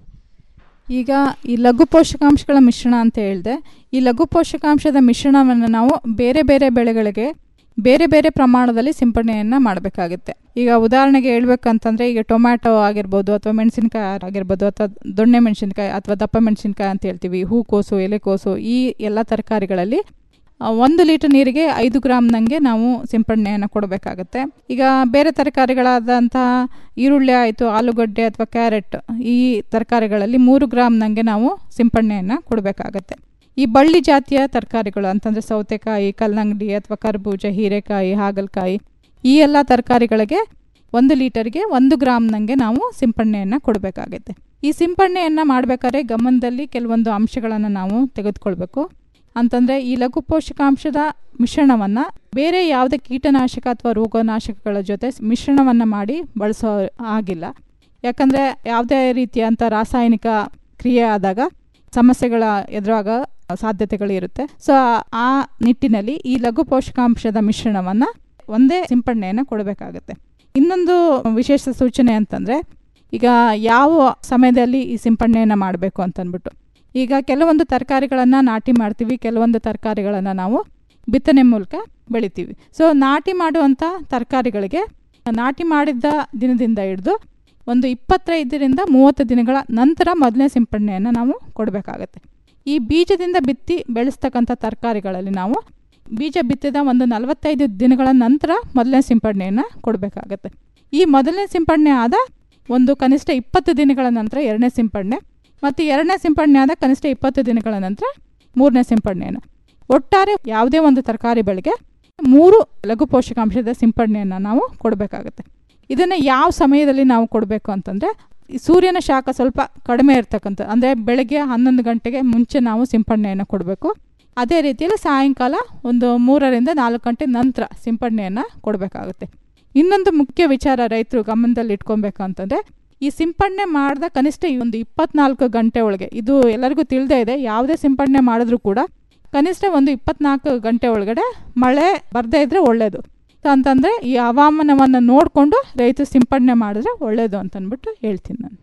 ಈಗ ಈ ಲಘು ಪೋಷಕಾಂಶಗಳ ಮಿಶ್ರಣ ಅಂತ ಹೇಳಿದೆ ಈ ಲಘು ಪೋಷಕಾಂಶದ ಮಿಶ್ರಣವನ್ನು ನಾವು ಬೇರೆ ಬೇರೆ ಬೆಳೆಗಳಿಗೆ ಬೇರೆ ಬೇರೆ ಪ್ರಮಾಣದಲ್ಲಿ ಸಿಂಪಡಣೆಯನ್ನು ಮಾಡಬೇಕಾಗುತ್ತೆ ಈಗ ಉದಾಹರಣೆಗೆ ಹೇಳ್ಬೇಕಂತಂದರೆ ಈಗ ಟೊಮ್ಯಾಟೊ ಆಗಿರ್ಬೋದು ಅಥವಾ ಮೆಣಸಿನ್ಕಾಯಿ ಆಗಿರ್ಬೋದು ಅಥವಾ ದೊಣ್ಣೆ ಮೆಣಸಿನ್ಕಾಯಿ ಅಥವಾ ದಪ್ಪ ಮೆಣಸಿನ್ಕಾಯಿ ಅಂತ ಹೇಳ್ತೀವಿ ಹೂಕೋಸು ಎಲೆಕೋಸು ಈ ಎಲ್ಲ ತರಕಾರಿಗಳಲ್ಲಿ ಆ, ಒಂದು ಲೀಟರ್ ನೀರಿಗೆ ಐದು ಗ್ರಾಮ್ನಂಗೆ ನಾವು ಸಿಂಪಡಣೆಯನ್ನು ಕೊಡಬೇಕಾಗತ್ತೆ ಈಗ ಬೇರೆ ತರಕಾರಿಗಳಾದಂತಹ ಈರುಳ್ಳಿ ಆಯಿತು ಆಲೂಗಡ್ಡೆ ಅಥವಾ ಕ್ಯಾರೆಟ್ ಈ ತರಕಾರಿಗಳಲ್ಲಿ ಮೂರು ಗ್ರಾಮ್ನಂಗೆ ನಾವು ಸಿಂಪಡಣೆಯನ್ನು ಕೊಡಬೇಕಾಗತ್ತೆ ಈ ಬಳ್ಳಿ ಜಾತಿಯ ತರಕಾರಿಗಳು ಅಂತಂದರೆ ಸೌತೆಕಾಯಿ ಕಲ್ಲಂಗಡಿ ಅಥವಾ ಕರ್ಬೂಜ ಹೀರೆಕಾಯಿ ಹಾಗಲಕಾಯಿ ಈ ಎಲ್ಲ ತರಕಾರಿಗಳಿಗೆ ಒಂದು ಲೀಟರ್ಗೆ ಒಂದು ಗ್ರಾಮ್ನಂಗೆ ನಾವು ಸಿಂಪಡಣೆಯನ್ನು ಕೊಡಬೇಕಾಗುತ್ತೆ ಈ ಸಿಂಪಡಣೆಯನ್ನು ಮಾಡಬೇಕಾದ್ರೆ ಗಮನದಲ್ಲಿ ಕೆಲವೊಂದು ಅಂಶಗಳನ್ನು ನಾವು ತೆಗೆದುಕೊಳ್ಬೇಕು ಅಂತಂದರೆ ಈ ಲಘು ಪೋಷಕಾಂಶದ ಮಿಶ್ರಣವನ್ನು ಬೇರೆ ಯಾವುದೇ ಕೀಟನಾಶಕ ಅಥವಾ ರೋಗನಾಶಕಗಳ ಜೊತೆ ಮಿಶ್ರಣವನ್ನು ಮಾಡಿ ಬಳಸೋ ಆಗಿಲ್ಲ ಯಾಕಂದರೆ ಯಾವುದೇ ರೀತಿಯಂಥ ರಾಸಾಯನಿಕ ಕ್ರಿಯೆ ಆದಾಗ ಸಮಸ್ಯೆಗಳ ಎದುರಾಗ ಸಾಧ್ಯತೆಗಳು ಇರುತ್ತೆ ಸೊ ಆ ನಿಟ್ಟಿನಲ್ಲಿ ಈ ಲಘು ಪೋಷಕಾಂಶದ ಮಿಶ್ರಣವನ್ನು ಒಂದೇ ಸಿಂಪಡಣೆಯನ್ನು ಕೊಡಬೇಕಾಗುತ್ತೆ ಇನ್ನೊಂದು ವಿಶೇಷ ಸೂಚನೆ ಅಂತಂದರೆ ಈಗ ಯಾವ ಸಮಯದಲ್ಲಿ ಈ ಸಿಂಪಡಣೆಯನ್ನು ಮಾಡಬೇಕು ಅಂತಂದ್ಬಿಟ್ಟು ಈಗ ಕೆಲವೊಂದು ತರಕಾರಿಗಳನ್ನು ನಾಟಿ ಮಾಡ್ತೀವಿ ಕೆಲವೊಂದು ತರಕಾರಿಗಳನ್ನು ನಾವು ಬಿತ್ತನೆ ಮೂಲಕ ಬೆಳಿತೀವಿ ಸೊ ನಾಟಿ ಮಾಡುವಂಥ ತರಕಾರಿಗಳಿಗೆ ನಾಟಿ ಮಾಡಿದ್ದ ದಿನದಿಂದ ಹಿಡಿದು ಒಂದು ಇಪ್ಪತ್ತೈದರಿಂದ ಮೂವತ್ತು ದಿನಗಳ ನಂತರ ಮೊದಲನೇ ಸಿಂಪಡಣೆಯನ್ನು ನಾವು ಕೊಡಬೇಕಾಗತ್ತೆ ಈ ಬೀಜದಿಂದ ಬಿತ್ತಿ ಬೆಳೆಸ್ತಕ್ಕಂಥ ತರಕಾರಿಗಳಲ್ಲಿ ನಾವು ಬೀಜ ಬಿತ್ತಿದ ಒಂದು ನಲವತ್ತೈದು ದಿನಗಳ ನಂತರ ಮೊದಲನೇ ಸಿಂಪಡಣೆಯನ್ನು ಕೊಡಬೇಕಾಗತ್ತೆ ಈ ಮೊದಲನೇ ಸಿಂಪಡಣೆ ಆದ ಒಂದು ಕನಿಷ್ಠ ಇಪ್ಪತ್ತು ದಿನಗಳ ನಂತರ ಎರಡನೇ ಸಿಂಪಡಣೆ ಮತ್ತು ಎರಡನೇ ಸಿಂಪಡಣೆ ಆದ ಕನಿಷ್ಠ ಇಪ್ಪತ್ತು ದಿನಗಳ ನಂತರ ಮೂರನೇ ಸಿಂಪಡಣೆಯನ್ನು ಒಟ್ಟಾರೆ ಯಾವುದೇ ಒಂದು ತರಕಾರಿ ಬೆಳೆಗೆ ಮೂರು ಲಘು ಪೋಷಕಾಂಶದ ಸಿಂಪಡಣೆಯನ್ನು ನಾವು ಕೊಡಬೇಕಾಗುತ್ತೆ ಇದನ್ನು ಯಾವ ಸಮಯದಲ್ಲಿ ನಾವು ಕೊಡಬೇಕು ಅಂತಂದರೆ ಈ ಸೂರ್ಯನ ಶಾಖ ಸ್ವಲ್ಪ ಕಡಿಮೆ ಇರ್ತಕ್ಕಂಥ ಅಂದರೆ ಬೆಳಗ್ಗೆ ಹನ್ನೊಂದು ಗಂಟೆಗೆ ಮುಂಚೆ ನಾವು ಸಿಂಪಡಣೆಯನ್ನು ಕೊಡಬೇಕು ಅದೇ ರೀತಿಯಲ್ಲಿ ಸಾಯಂಕಾಲ ಒಂದು ಮೂರರಿಂದ ನಾಲ್ಕು ಗಂಟೆ ನಂತರ ಸಿಂಪಡಣೆಯನ್ನು ಕೊಡಬೇಕಾಗುತ್ತೆ ಇನ್ನೊಂದು ಮುಖ್ಯ ವಿಚಾರ ರೈತರು ಗಮನದಲ್ಲಿ ಇಟ್ಕೊಬೇಕು ಅಂತಂದರೆ ಈ ಸಿಂಪಡಣೆ ಮಾಡಿದ ಕನಿಷ್ಠ ಈ ಒಂದು ಇಪ್ಪತ್ನಾಲ್ಕು ಗಂಟೆ ಒಳಗೆ ಇದು ಎಲ್ಲರಿಗೂ ತಿಳಿದೇ ಇದೆ ಯಾವುದೇ ಸಿಂಪಡಣೆ ಮಾಡಿದ್ರೂ ಕೂಡ ಕನಿಷ್ಠ ಒಂದು ಇಪ್ಪತ್ನಾಲ್ಕು ಗಂಟೆ ಒಳಗಡೆ ಮಳೆ ಬರದೇ ಇದ್ದರೆ ಒಳ್ಳೆಯದು ಅಂತಂದರೆ ಈ ಹವಾಮಾನವನ್ನು ನೋಡಿಕೊಂಡು ರೈತರು ಸಿಂಪಡಣೆ ಮಾಡಿದ್ರೆ ಒಳ್ಳೆಯದು ಅಂತಂದ್ಬಿಟ್ಟು ಹೇಳ್ತೀನಿ ನಾನು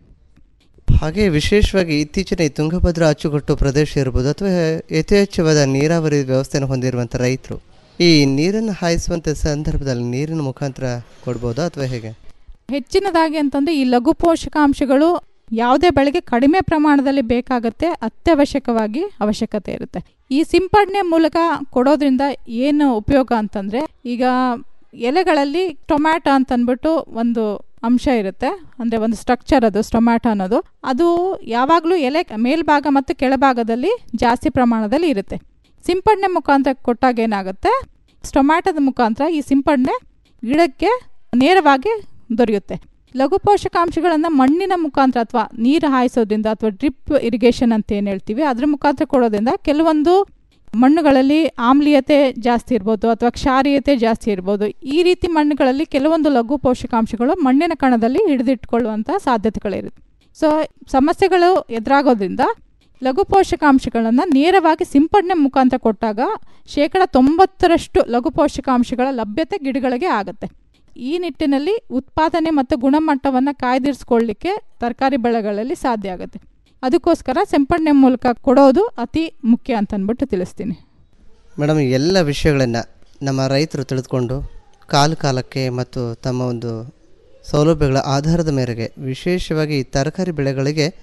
ಹಾಗೆ ವಿಶೇಷವಾಗಿ ಇತ್ತೀಚಿನ ಈ ತುಂಗಭದ್ರಾ ಅಚ್ಚುಕಟ್ಟು ಪ್ರದೇಶ ಇರ್ಬೋದು ಅಥವಾ ಯಥೇಚ್ಛವಾದ ನೀರಾವರಿ ವ್ಯವಸ್ಥೆಯನ್ನು ಹೊಂದಿರುವಂಥ ರೈತರು ಈ ನೀರನ್ನು ಹಾಯಿಸುವಂಥ ಸಂದರ್ಭದಲ್ಲಿ ನೀರಿನ ಮುಖಾಂತರ ಕೊಡ್ಬೋದಾ ಅಥವಾ ಹೇಗೆ ಹೆಚ್ಚಿನದಾಗಿ ಅಂತಂದರೆ ಈ ಲಘು ಪೋಷಕಾಂಶಗಳು ಯಾವುದೇ ಬೆಳೆಗೆ ಕಡಿಮೆ ಪ್ರಮಾಣದಲ್ಲಿ ಬೇಕಾಗುತ್ತೆ ಅತ್ಯವಶ್ಯಕವಾಗಿ ಅವಶ್ಯಕತೆ ಇರುತ್ತೆ ಈ ಸಿಂಪಡಣೆ ಮೂಲಕ ಕೊಡೋದ್ರಿಂದ ಏನು ಉಪಯೋಗ ಅಂತಂದರೆ ಈಗ ಎಲೆಗಳಲ್ಲಿ ಟೊಮ್ಯಾಟೊ ಅಂತಂದ್ಬಿಟ್ಟು ಒಂದು ಅಂಶ ಇರುತ್ತೆ ಅಂದರೆ ಒಂದು ಸ್ಟ್ರಕ್ಚರ್ ಅದು ಸ್ಟೊಮ್ಯಾಟೊ ಅನ್ನೋದು ಅದು ಯಾವಾಗಲೂ ಎಲೆ ಮೇಲ್ಭಾಗ ಮತ್ತು ಕೆಳಭಾಗದಲ್ಲಿ ಜಾಸ್ತಿ ಪ್ರಮಾಣದಲ್ಲಿ ಇರುತ್ತೆ ಸಿಂಪಡಣೆ ಮುಖಾಂತರ ಕೊಟ್ಟಾಗ ಏನಾಗುತ್ತೆ ಸ್ಟೊಮ್ಯಾಟೊದ ಮುಖಾಂತರ ಈ ಸಿಂಪಡಣೆ ಗಿಡಕ್ಕೆ ನೇರವಾಗಿ ದೊರೆಯುತ್ತೆ ಲಘು ಪೋಷಕಾಂಶಗಳನ್ನು ಮಣ್ಣಿನ ಮುಖಾಂತರ ಅಥವಾ ನೀರು ಹಾಯಿಸೋದ್ರಿಂದ ಅಥವಾ ಡ್ರಿಪ್ ಇರಿಗೇಷನ್ ಅಂತ ಏನು ಹೇಳ್ತೀವಿ ಅದ್ರ ಮುಖಾಂತರ ಕೊಡೋದ್ರಿಂದ ಕೆಲವೊಂದು ಮಣ್ಣುಗಳಲ್ಲಿ ಆಮ್ಲೀಯತೆ ಜಾಸ್ತಿ ಇರ್ಬೋದು ಅಥವಾ ಕ್ಷಾರೀಯತೆ ಜಾಸ್ತಿ ಇರ್ಬೋದು ಈ ರೀತಿ ಮಣ್ಣುಗಳಲ್ಲಿ ಕೆಲವೊಂದು ಲಘು ಪೋಷಕಾಂಶಗಳು ಮಣ್ಣಿನ ಕಣದಲ್ಲಿ ಹಿಡಿದಿಟ್ಕೊಳ್ಳುವಂಥ ಸಾಧ್ಯತೆಗಳಿರುತ್ತೆ ಸೊ ಸಮಸ್ಯೆಗಳು ಎದುರಾಗೋದ್ರಿಂದ ಲಘು ಪೋಷಕಾಂಶಗಳನ್ನು ನೇರವಾಗಿ ಸಿಂಪಡಣೆ ಮುಖಾಂತರ ಕೊಟ್ಟಾಗ ಶೇಕಡ ತೊಂಬತ್ತರಷ್ಟು ಲಘು ಪೋಷಕಾಂಶಗಳ ಲಭ್ಯತೆ ಗಿಡಗಳಿಗೆ ಆಗುತ್ತೆ ಈ ನಿಟ್ಟಿನಲ್ಲಿ ಉತ್ಪಾದನೆ ಮತ್ತು ಗುಣಮಟ್ಟವನ್ನು ಕಾಯ್ದಿರಿಸ್ಕೊಳ್ಳಿಕ್ಕೆ ತರಕಾರಿ ಬೆಳೆಗಳಲ್ಲಿ ಸಾಧ್ಯ ಆಗುತ್ತೆ ಅದಕ್ಕೋಸ್ಕರ ಸಿಂಪಡಣೆ ಮೂಲಕ ಕೊಡೋದು ಅತಿ ಮುಖ್ಯ ಅಂತ ಅಂದ್ಬಿಟ್ಟು ತಿಳಿಸ್ತೀನಿ ಮೇಡಮ್ ಈ ಎಲ್ಲ ವಿಷಯಗಳನ್ನು ನಮ್ಮ ರೈತರು ತಿಳಿದುಕೊಂಡು ಕಾಲ ಕಾಲಕ್ಕೆ ಮತ್ತು ತಮ್ಮ ಒಂದು ಸೌಲಭ್ಯಗಳ ಆಧಾರದ ಮೇರೆಗೆ ವಿಶೇಷವಾಗಿ ಈ ತರಕಾರಿ ಬೆಳೆಗಳಿಗೆ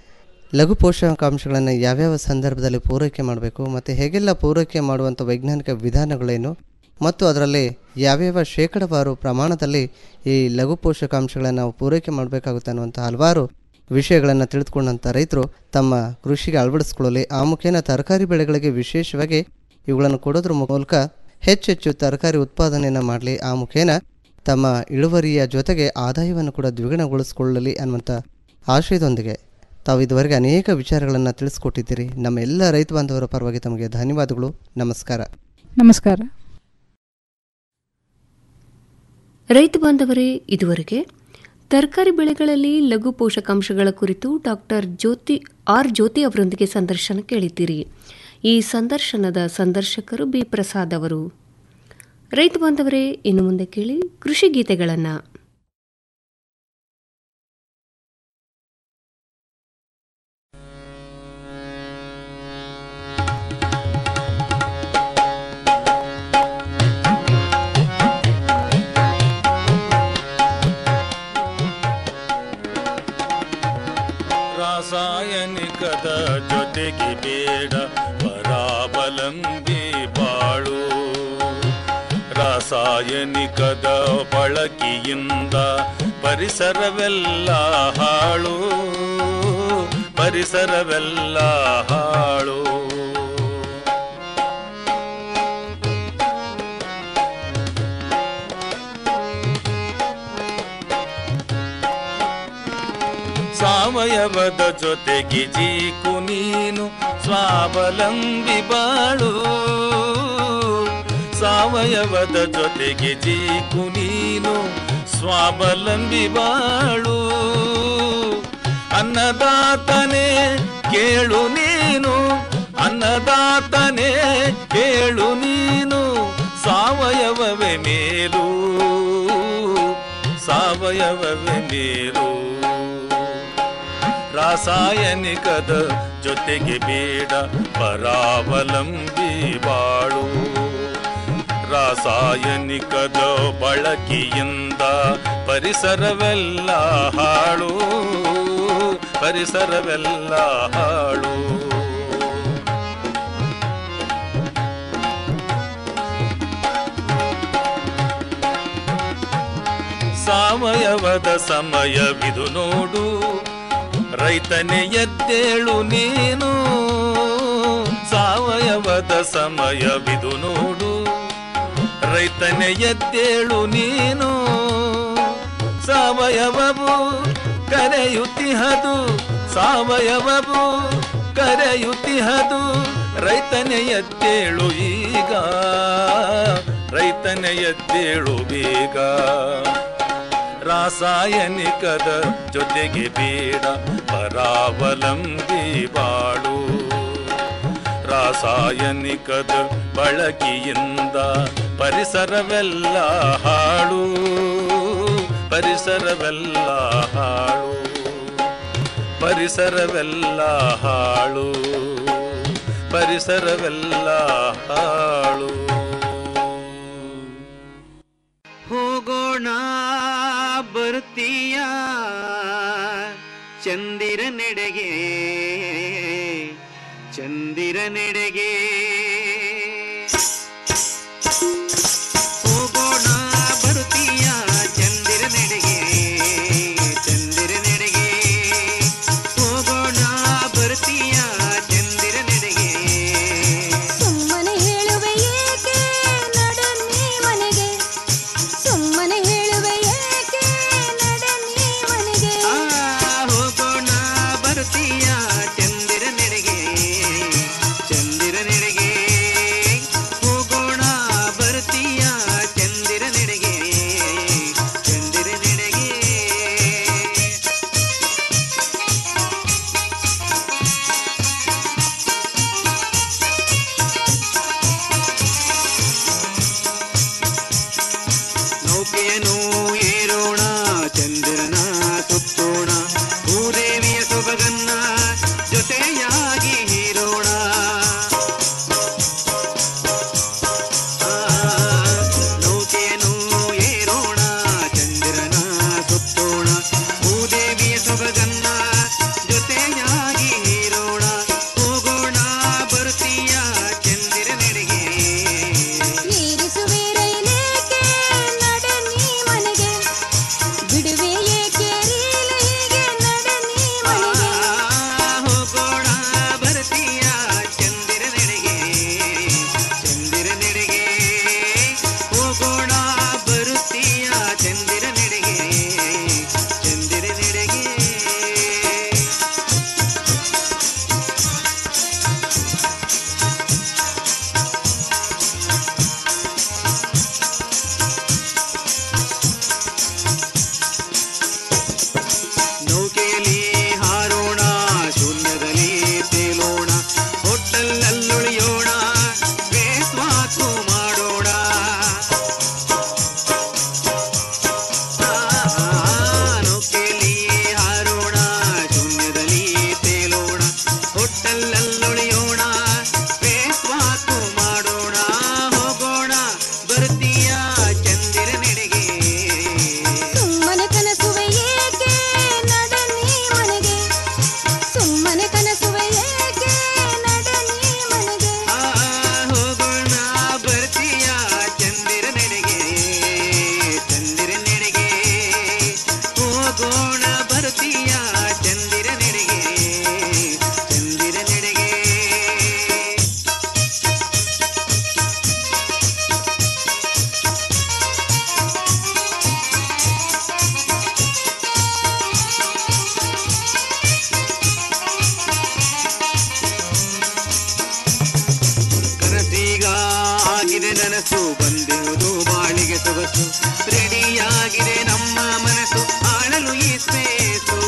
ಲಘು ಪೋಷಕಾಂಶಗಳನ್ನು ಯಾವ್ಯಾವ ಸಂದರ್ಭದಲ್ಲಿ ಪೂರೈಕೆ ಮಾಡಬೇಕು ಮತ್ತು ಹೇಗೆಲ್ಲ ಪೂರೈಕೆ ಮಾಡುವಂಥ ವೈಜ್ಞಾನಿಕ ವಿಧಾನಗಳೇನು ಮತ್ತು ಅದರಲ್ಲಿ ಯಾವ್ಯಾವ ಶೇಕಡವಾರು ಪ್ರಮಾಣದಲ್ಲಿ ಈ ಲಘು ಪೋಷಕಾಂಶಗಳನ್ನು ನಾವು ಪೂರೈಕೆ ಮಾಡಬೇಕಾಗುತ್ತೆ ಅನ್ನುವಂಥ ಹಲವಾರು ವಿಷಯಗಳನ್ನು ತಿಳಿದುಕೊಂಡಂಥ ರೈತರು ತಮ್ಮ ಕೃಷಿಗೆ ಅಳವಡಿಸ್ಕೊಳ್ಳಲಿ ಆ ಮುಖೇನ ತರಕಾರಿ ಬೆಳೆಗಳಿಗೆ ವಿಶೇಷವಾಗಿ ಇವುಗಳನ್ನು ಕೊಡೋದ್ರ ಮೂಲಕ ಹೆಚ್ಚೆಚ್ಚು ತರಕಾರಿ ಉತ್ಪಾದನೆಯನ್ನು ಮಾಡಲಿ ಆ ಮುಖೇನ ತಮ್ಮ ಇಳುವರಿಯ ಜೊತೆಗೆ ಆದಾಯವನ್ನು ಕೂಡ ದ್ವಿಗುಣಗೊಳಿಸಿಕೊಳ್ಳಲಿ ಅನ್ನುವಂಥ ಆಶಯದೊಂದಿಗೆ ತಾವು ಇದುವರೆಗೆ ಅನೇಕ ವಿಚಾರಗಳನ್ನು ತಿಳಿಸ್ಕೊಟ್ಟಿದ್ದೀರಿ ನಮ್ಮ ಎಲ್ಲ ರೈತ ಬಾಂಧವರ ಪರವಾಗಿ ತಮಗೆ ಧನ್ಯವಾದಗಳು ನಮಸ್ಕಾರ ನಮಸ್ಕಾರ ರೈತ ಬಾಂಧವರೇ ಇದುವರೆಗೆ ತರಕಾರಿ ಬೆಳೆಗಳಲ್ಲಿ ಲಘು ಪೋಷಕಾಂಶಗಳ ಕುರಿತು ಡಾಕ್ಟರ್ ಜ್ಯೋತಿ ಆರ್ ಜ್ಯೋತಿ ಅವರೊಂದಿಗೆ ಸಂದರ್ಶನ ಕೇಳಿದ್ದೀರಿ ಈ ಸಂದರ್ಶನದ ಸಂದರ್ಶಕರು ಬಿ ಪ್ರಸಾದ್ ಅವರು ರೈತ ಬಾಂಧವರೇ ಇನ್ನು ಮುಂದೆ ಕೇಳಿ ಕೃಷಿ ಗೀತೆಗಳನ್ನು ರಾಸಾಯನಿಕದ ಜೊತೆಗೆ ಬೇಡ ಪರಾವಲಂಬಿ ಬಾಳು ರಾಸಾಯನಿಕದ ಬಳಕೆಯಿಂದ ಪರಿಸರವೆಲ್ಲ ಹಾಳು ಪರಿಸರವೆಲ್ಲ ಹಾಳು ಸಾವಯವದ ಜೊತೆಗೆ ಜೀಕು ನೀನು ಸ್ವಾವಲಂಬಿ ಬಾಳು ಸಾವಯವದ ಜೊತೆಗೆ ಜೀಕು ನೀನು ಸ್ವಾವಲಂಬಿ ಬಾಳು ಅನ್ನದಾತನೇ ಕೇಳು ನೀನು ಅನ್ನದಾತನೇ ಕೇಳು ನೀನು ಸಾವಯವವೇ ಮೇಲು ಸಾವಯವವೇ ಮೇಲು ರಾಸಾಯನಿಕದ ಜೊತೆಗೆ ಬೇಡ ಪರಾವಲಂಬಿ ಬಾಳು ರಾಸಾಯನಿಕದ ಬಳಕೆಯಿಂದ ಪರಿಸರವೆಲ್ಲ ಹಾಳು ಪರಿಸರವೆಲ್ಲ ಹಾಳು ಸಾವಯವದ ಸಮಯವಿದು ನೋಡು ರೈತನೇ ಎದ್ದೇಳು ನೀನು ಸಾವಯವದ ಸಮಯವಿದು ನೋಡು ರೈತನೇ ಎದ್ದೇಳು ನೀನು ಸಾವಯವವು ಕರೆಯುತ್ತಿಹದು ಸಾವಯವವು ಕರೆಯುತ್ತಿಹದು ರೈತನೇ ಎದ್ದೇಳು ಈಗ ರೈತನೇ ಎದ್ದೇಳು ಬೇಗ ರಾಸಾಯನಿಕದ ಜೊತೆಗೆ ಬೇಡ ಪರಾವಲಂಬಿ ಬಾಳು ರಾಸಾಯನಿಕದ ಬಳಕೆಯಿಂದ ಪರಿಸರವೆಲ್ಲ ಹಾಳು ಪರಿಸರವೆಲ್ಲ ಹಾಳು ಪರಿಸರವೆಲ್ಲ ಹಾಳು ಪರಿಸರವೆಲ್ಲ ಹಾಳು ಹೋಗೋಣ ಬರ್ತೀಯ ಚಂದಿರ ನೆಡೆಗೆ ಚಂದಿರ ನೆಡೆಗೆ ಹೋಗೋಣ ಬರ್ತೀಯ ಚಂದಿರ ನೆಡೆಗೆ ಚಂದಿರ ನೆಡೆಗೆ ಹೋಗೋಣ ಬರ್ತೀಯ ಚಂದಿರ ನೆಡೆಗೆ ಸುಮ್ಮನೆ ಹೇಳುವೆ ಏಕೆ ನಡನ್ನಿ ಮನೆಗೆ ಸುಮ್ಮನೆ ಹೇಳುವೆ ಏಕೆ ನಡನ್ನಿ ಮನೆಗೆ ಆ ಹೋಗೋಣ ಬರ್ತೀಯ ಚಂದಿರ ನೆಡೆಗೆ ಚಂದಿರ ನೆಡೆಗೆ ಸೊಗಸು ರೆಡಿಯಾಗಿದೆ ನಮ್ಮ ಮನಸ್ಸು ಆಳಲು ಈ ಸ್ಪೇಸು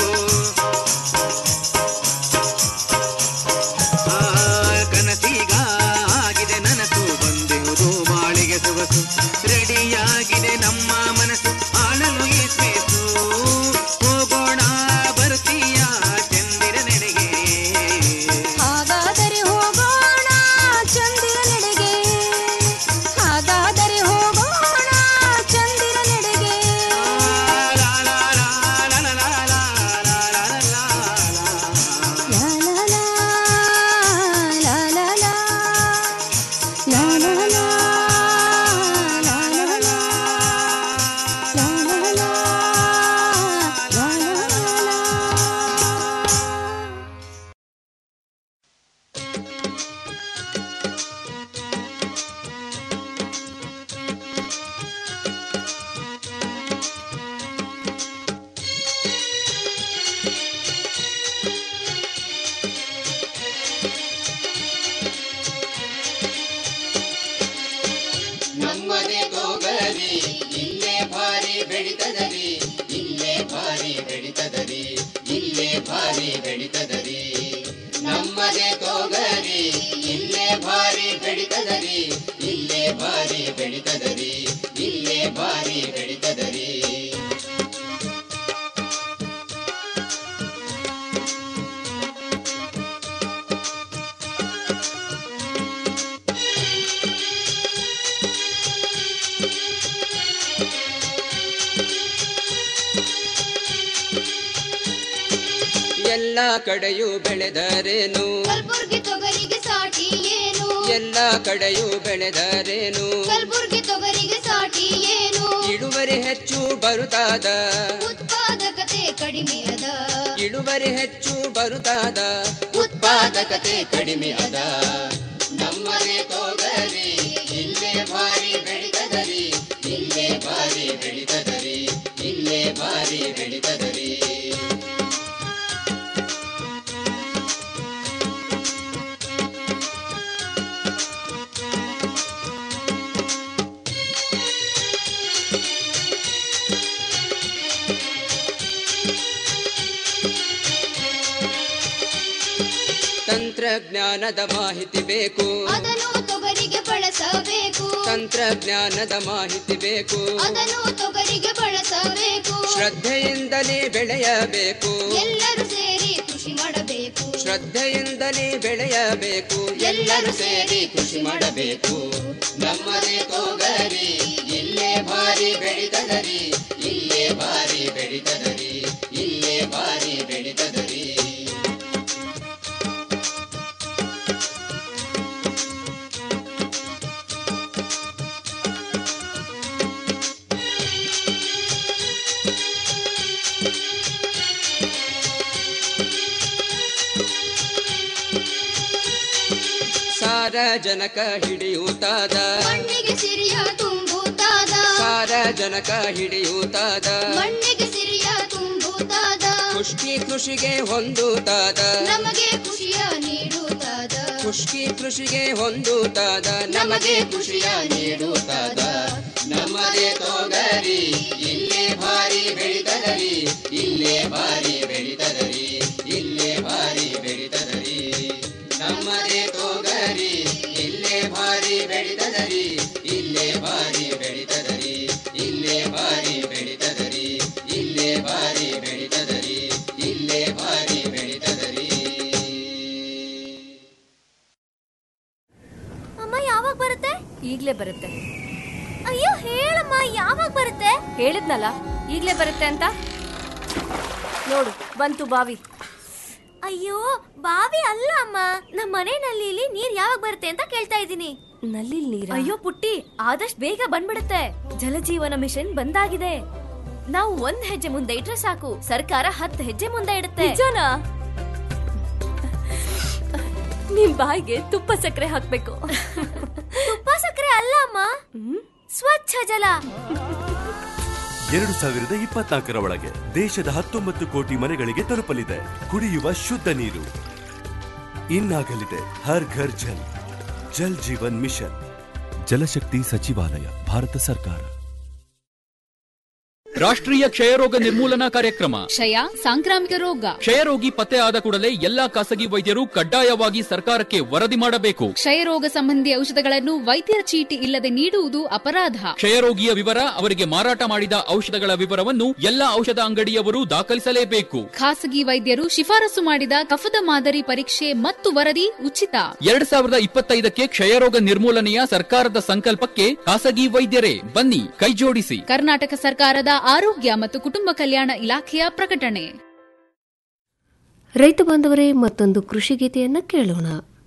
ಆ, ಕನಸೀಗ ಆಗಿದೆ ನನಸು ಬಂದೆವುದು ಬಾಳಿಗೆ ಸೊಗಸು ರೆಡಿಯಾಗಿದೆ ನಮ್ಮ ಮನಸ್ಸು ಆಳಲು ಈ ಸ್ಪೇಸು ಹೋಗೋಣ ಬರ್ತೀಯ ಚಂದಿರ ನೆಡೆಗೆ ಹಾಗಾದರೆ ಹೋಗೋಣ ಚಂದಿರ ನೆಡೆಗೆ ಹಾಗಾದರೆ ಹೋಗೋಣ ಚಂದಿರ ನೆಡೆಗೆ ಲಾ ಲಾ ಲಾ, ಲಾ ಲಾ ಲಾ, ಲಾ ಲಾ ಲಾ, ಲಾ ಲಾ ಲಾ, ಲಾ ಲಾ ಲಾ, ಲಾ ಲಾ ಲಾ. ನಮ್ಮದೇ ತೋಗರಿ ಇಲ್ಲೇ ಭಾರಿ ಬೆಳಿತದರಿ ಇಲ್ಲೇ ಭಾರಿ ಬೆಳಿತದರಿ ಇಲ್ಲೇ ಭಾರಿ ಬೆಳಿತದರಿ ನಮ್ಮದೇ ತೋಗರಿ ಇಲ್ಲೇ ಭಾರಿ ಬೆಳಿತದರಿ ಇಲ್ಲೇ ಭಾರಿ ಬೆಳಿತದರಿ ಇಲ್ಲೇ ಭಾರಿ ಬೆಳಿತದರಿ ಎಲ್ಲ ಕಡೆಯೂ ಬೆಳೆದರೇನು ಕಲ್ಬುರ್ಗಿ ತೊಗರಿಗೆ ಸಾಟಿ ಏನು ಎಲ್ಲ ಕಡೆಯೂ ಬೆಳೆದರೇನು ಕಲ್ಬುರ್ಗಿ ತೊಗರಿಗೆ ಸಾಟಿ ಏನು ಇಳುವರಿ ಹೆಚ್ಚು ಬರುತ್ತಾದ ಉತ್ಪಾದಕತೆ ಕಡಿಮೆ ಅದ ಇಳುವರಿ ಹೆಚ್ಚು ಬರುತ್ತಾದ ಉತ್ಪಾದಕತೆ ಕಡಿಮೆ ಅದ ನಮ್ಮದೇ ತೋಗರಿ ಇಲ್ಲೇ ಭಾರಿ ಬೆಳಿತದರಿ ಇಲ್ಲೇ ಭಾರಿ ಬೆಳಿತದರಿ ಇಲ್ಲೇ ಭಾರಿ ಬೆಳಿತದರಿ ತಂತ್ರಜ್ಞಾನದ ಮಾಹಿತಿ ಬೇಕು ಅದನ್ನು ತೊಗರಿಗೆ ಬಳಸಬೇಕು ತಂತ್ರಜ್ಞಾನದ ಮಾಹಿತಿ ಬೇಕು ಅದನ್ನು ತೊಗರಿಗೆ ಬಳಸಬೇಕು ಶ್ರದ್ಧೆಯಿಂದಲೇ ಬೆಳೆಯಬೇಕು ಎಲ್ಲರೂ ಸೇರಿ ಕೃಷಿ ಮಾಡಬೇಕು ಶ್ರದ್ಧೆಯಿಂದಲೇ ಬೆಳೆಯಬೇಕು ಎಲ್ಲರೂ ಸೇರಿ ಕೃಷಿ ಮಾಡಬೇಕು ನಮ್ಮದೇ ತೋಗರಿ ಇಲ್ಲೇ ಭಾರಿ ಬೆಳಿತದರಿ ಇಲ್ಲೇ ಭಾರಿ ಬೆಳಿತದರಿ ಇಲ್ಲೇ ಭಾರಿ ಬೆಳಿತದರಿ ಸಾರಜನಕ ಹಿಡಿಯುತ್ತಾದ ಮಣ್ಣಿಗೆ ಸಿರಿಯ ತುಂಬುತ್ತಾದ ಸಾರಜನಕ ಹಿಡಿಯುತ್ತಾದ ಮಣ್ಣಿಗೆ ಸಿರಿಯ ತುಂಬುತ್ತಾದ ಖುಷ್ಕಿ ಕೃಷಿಗೆ ಹೊಂದುತ್ತಾದ ನಮಗೆ ಖುಷಿಯ ನೀಡುತ್ತಾದ ಖುಷ್ಕಿ ಕೃಷಿಗೆ ಹೊಂದುತ್ತಾದ ನಮಗೆ ಖುಷಿಯ ನೀಡುತ್ತಾದ ನಮ್ಮದೇ ತೋಗರಿ ಇಲ್ಲೇ ಭಾರಿ ಬೆಳಿತದರಿ ಇಲ್ಲೇ ಭಾರಿ ಬೆಳಿತದರಿ ಇಲ್ಲೇ ಭಾರಿ ಬೆಳಿತದರಿ ನಮ್ಮದೇ ತೋಗರಿ ಇಲ್ಲೇ ಭಾರಿ ಬೆಳಿತದರಿ ಇಲ್ಲೇ ಭಾರಿ ಬೆಳಿತದರಿ ಇಲ್ಲೇ ಭಾರಿ ಬೆಳಿತದರಿ ಇಲ್ಲೇ ಭಾರಿ ಬೆಳಿತದರಿ ಇಲ್ಲೇ ಭಾರಿ ಬೆಳಿತದರಿ ಅಮ್ಮ ಯಾವಾಗ ಬರುತ್ತೆ ಈಗ್ಲೇ ಬರುತ್ತೆ ಅಯ್ಯೋ ಹೇಳಮ್ಮ ಯಾವಾಗ ಬರುತ್ತೆ ಹೇಳಿದ್ನಲ್ಲ ಈಗ್ಲೇ ಬರುತ್ತೆ ಅಂತ ನೋಡು ಬಂತು ಬಾವಿ ಅಯ್ಯೋ ಬಾವಿ ಅಲ್ಲ ಅಮ್ಮ ನಮ್ಮ ಮನೆ ನಲ್ಲಿಲಿ ನೀರ್ ಯಾವಾಗ ಬರುತ್ತೆ ಅಂತ ಕೇಳ್ತಾ ಇದ್ದೀನಿ ನಲ್ಲಿ ನೀರ ಅಯ್ಯೋ ಪುಟ್ಟಿ ಆದಷ್ಟು ಬೇಗ ಬಂದ್ಬಿಡುತ್ತೆ ಜಲಜೀವನ ಮಿಷನ್ ಬಂದಾಗಿದೆ ನಾವು ಒಂದ್ ಹೆಜ್ಜೆ ಮುಂದೆ ಇಟ್ರೆ ಸಾಕು ಸರ್ಕಾರ ಹತ್ತು ಹೆಜ್ಜೆ ಮುಂದೆ ಇಡುತ್ತೆ ನಿಜನಾ ನಿಮ್ ಬಾಯಿಗೆ ತುಪ್ಪ ಸಕ್ಕರೆ ಹಾಕ್ಬೇಕು ತುಪ್ಪ ಸಕ್ಕರೆ ಅಲ್ಲ ಅಮ್ಮ ಸ್ವಚ್ಛ ಜಲ ಎರಡು ಸಾವಿರದ ಇಪ್ಪತ್ನಾಲ್ಕರ ಒಳಗೆ ದೇಶದ ಹತ್ತೊಂಬತ್ತು ಕೋಟಿ ಮನೆಗಳಿಗೆ ತಲುಪಲಿದೆ ಕುಡಿಯುವ ಶುದ್ಧ ನೀರು ಇನ್ನಾಗಲಿದೆ ಹರ್ ಘರ್ ಜಲ್ ಜಲ್ ಜೀವನ್ ಮಿಷನ್ ಜಲಶಕ್ತಿ ಸಚಿವಾಲಯ ಭಾರತ ಸರ್ಕಾರ ರಾಷ್ಟ್ರೀಯ ಕ್ಷಯರೋಗ ನಿರ್ಮೂಲನಾ ಕಾರ್ಯಕ್ರಮ ಕ್ಷಯ ಸಾಂಕ್ರಾಮಿಕ ರೋಗ ಕ್ಷಯರೋಗಿ ಪತ್ತೆ ಆದ ಕೂಡಲೇ ಎಲ್ಲಾ ಖಾಸಗಿ ವೈದ್ಯರು ಕಡ್ಡಾಯವಾಗಿ ಸರ್ಕಾರಕ್ಕೆ ವರದಿ ಮಾಡಬೇಕು ಕ್ಷಯರೋಗ ಸಂಬಂಧಿ ಔಷಧಗಳನ್ನು ವೈದ್ಯರ ಚೀಟಿ ಇಲ್ಲದೆ ನೀಡುವುದು ಅಪರಾಧ ಕ್ಷಯರೋಗಿಯ ವಿವರ ಅವರಿಗೆ ಮಾರಾಟ ಮಾಡಿದ ಔಷಧಗಳ ವಿವರವನ್ನು ಎಲ್ಲಾ ಔಷಧ ಅಂಗಡಿಯವರು ದಾಖಲಿಸಲೇಬೇಕು ಖಾಸಗಿ ವೈದ್ಯರು ಶಿಫಾರಸು ಮಾಡಿದ ಕಫದ ಮಾದರಿ ಪರೀಕ್ಷೆ ಮತ್ತು ವರದಿ ಉಚಿತ ಎರಡ್ ಸಾವಿರದ ಇಪ್ಪತ್ತೈದಕ್ಕೆ ಕ್ಷಯರೋಗ ನಿರ್ಮೂಲನೆಯ ಸರ್ಕಾರದ ಸಂಕಲ್ಪಕ್ಕೆ ಖಾಸಗಿ ವೈದ್ಯರೇ ಬನ್ನಿ ಕೈಜೋಡಿಸಿ ಕರ್ನಾಟಕ ಸರ್ಕಾರದ ಆರೋಗ್ಯ ಮತ್ತು ಕುಟುಂಬ ಕಲ್ಯಾಣ ಇಲಾಖೆಯ ಪ್ರಕಟಣೆ ರೈತ ಬಾಂಧವರೇ ಮತ್ತೊಂದು ಕೃಷಿ ಗೀತೆಯನ್ನ ಕೇಳೋಣ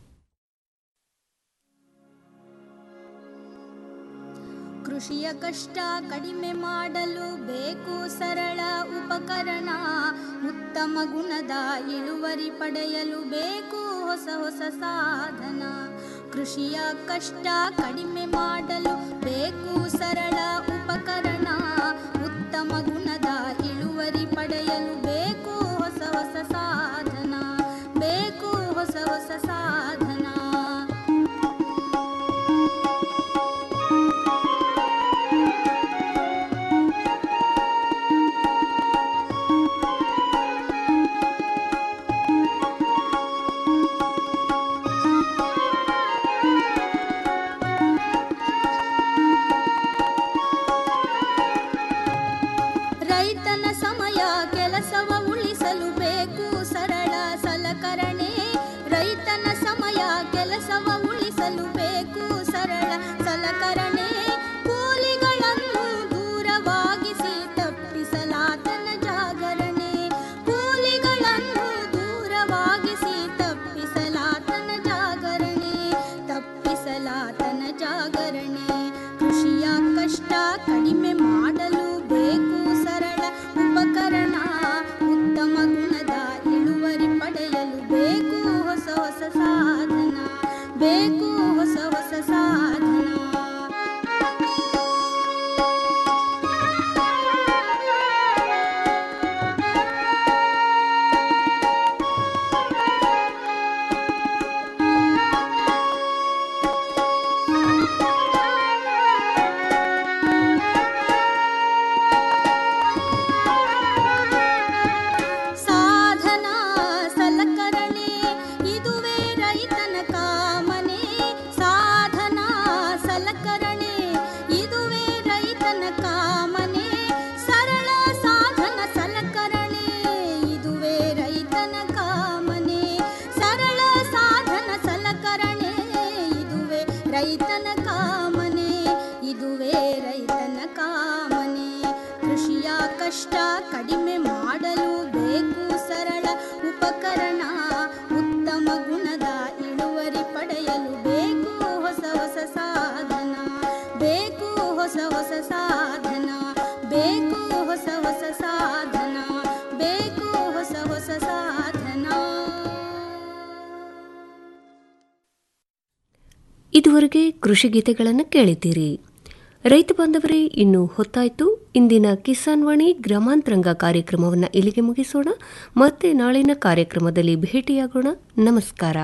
ಕೃಷಿಯ ಕಷ್ಟ ಕಡಿಮೆ ಮಾಡಲು ಬೇಕು ಸರಳ ಉಪಕರಣ ಉತ್ತಮ ಗುಣದ ಇಳುವರಿ ಪಡೆಯಲು ಬೇಕು ಹೊಸ ಹೊಸ ಸಾಧನ ಕೃಷಿಯ ಕಷ್ಟ ಕಡಿಮೆ ಮಾಡಲು ಬೇಕು ಸರಳ ಉಪಕರಣ ಉತ್ತಮ ಗುಣದ ಇಳುವರಿ ಪಡೆಯಲು ಬೇಕು ಹೊಸ ಹೊಸ ಸಾಧನ ಬೇಕು ಹೊಸ ಹೊಸ ಸಾಧನ ರೈತನ ಸಮಯ ಕೆಲಸವ ಉಳಿಸಲು ಬೇಕು ಸರಳ ಸಲಕರಣೆ ರೈತನ ಸಮಯ ಕೆಲಸವ ಉಳಿಸಲು ಬೇಕು ಸರಳ ಸಲಕರಣೆ ಕೂಲಿಗಳನ್ನು ದೂರವಾಗಿಸಿ ತಪ್ಪಿಸಲಾತನ ಜಾಗರಣೆ ಕೂಲಿಗಳನ್ನು ದೂರವಾಗಿಸಿ ತಪ್ಪಿಸಲಾತನ ಜಾಗರಣೆ ತಪ್ಪಿಸಲಾತನ ಜಾಗರಣೆ ಕೃಷಿಯ ಕಷ್ಟ ಕಡಿಮೆ ಮಾಡಲು ಬೇಕು ಸರಳ ಉಪಕರಣ ಉತ್ತಮ ಗುಣದ ಇಳುವರಿ ಪಡೆಯಲು ಬೇಕು ಹೊಸ ಹೊಸ ಸಾಧನ ಬೇಕು ಹೊಸ ಹೊಸ ಸಾಧನ ಸಾಧನ ಸಲಕರಣೆ ಇದುವೇ ರೈತನ ಕಾಮನೆ ಸಾಧನ ಸಲಕರಣೆ ಇದುವೇ ರೈತನ ಕಾಮನೆ ಸರಳ ಸಾಧನ ಸಲಕರಣೆ ಇದುವೇ ರೈತನ ಕಾಮನೆ ಸರಳ ಸಾಧನ ಸಲಕರಣೆ ಇದುವೇ ರೈತನ ಕಾಮನೆ ಇದುವೇ ರೈತನ ಕಾಮನೆ ಕೃಷಿಯ ಕಷ್ಟ ಕಡಿಮೆ ಮಾಡಲು ಬೇಕು ಸರಳ ಉಪಕರಣ ಉತ್ತಮ ಗುಣದ ಇಳುವರಿ ಪಡೆಯಲು ಬೇಕು ಹೊಸ ಹೊಸ ಸಾಧನ ಬೇಕು ಹೊಸ ಹೊಸ ಸಾಧನ ಬೇಕು ಹೊಸ ಹೊಸ ಸಾಧನ ಬೇಕು ಹೊಸ ಹೊಸ ಸಾಧನ ಇದುವರೆಗೆ ಕೃಷಿ ಗೀತೆಗಳನ್ನು ಕೇಳಿದ್ದೀರಿ ರೈತ ಬಾಂಧವರೇ ಇನ್ನು ಹೊತ್ತಾಯ್ತು ಇಂದಿನ ಕಿಸಾನ್ ವಾಣಿ ಗ್ರಾಮಾಂತರಂಗ ಕಾರ್ಯಕ್ರಮವನ್ನು ಇಲ್ಲಿಗೆ ಮುಗಿಸೋಣ ಮತ್ತೆ ನಾಳಿನ ಕಾರ್ಯಕ್ರಮದಲ್ಲಿ ಭೇಟಿಯಾಗೋಣ ನಮಸ್ಕಾರ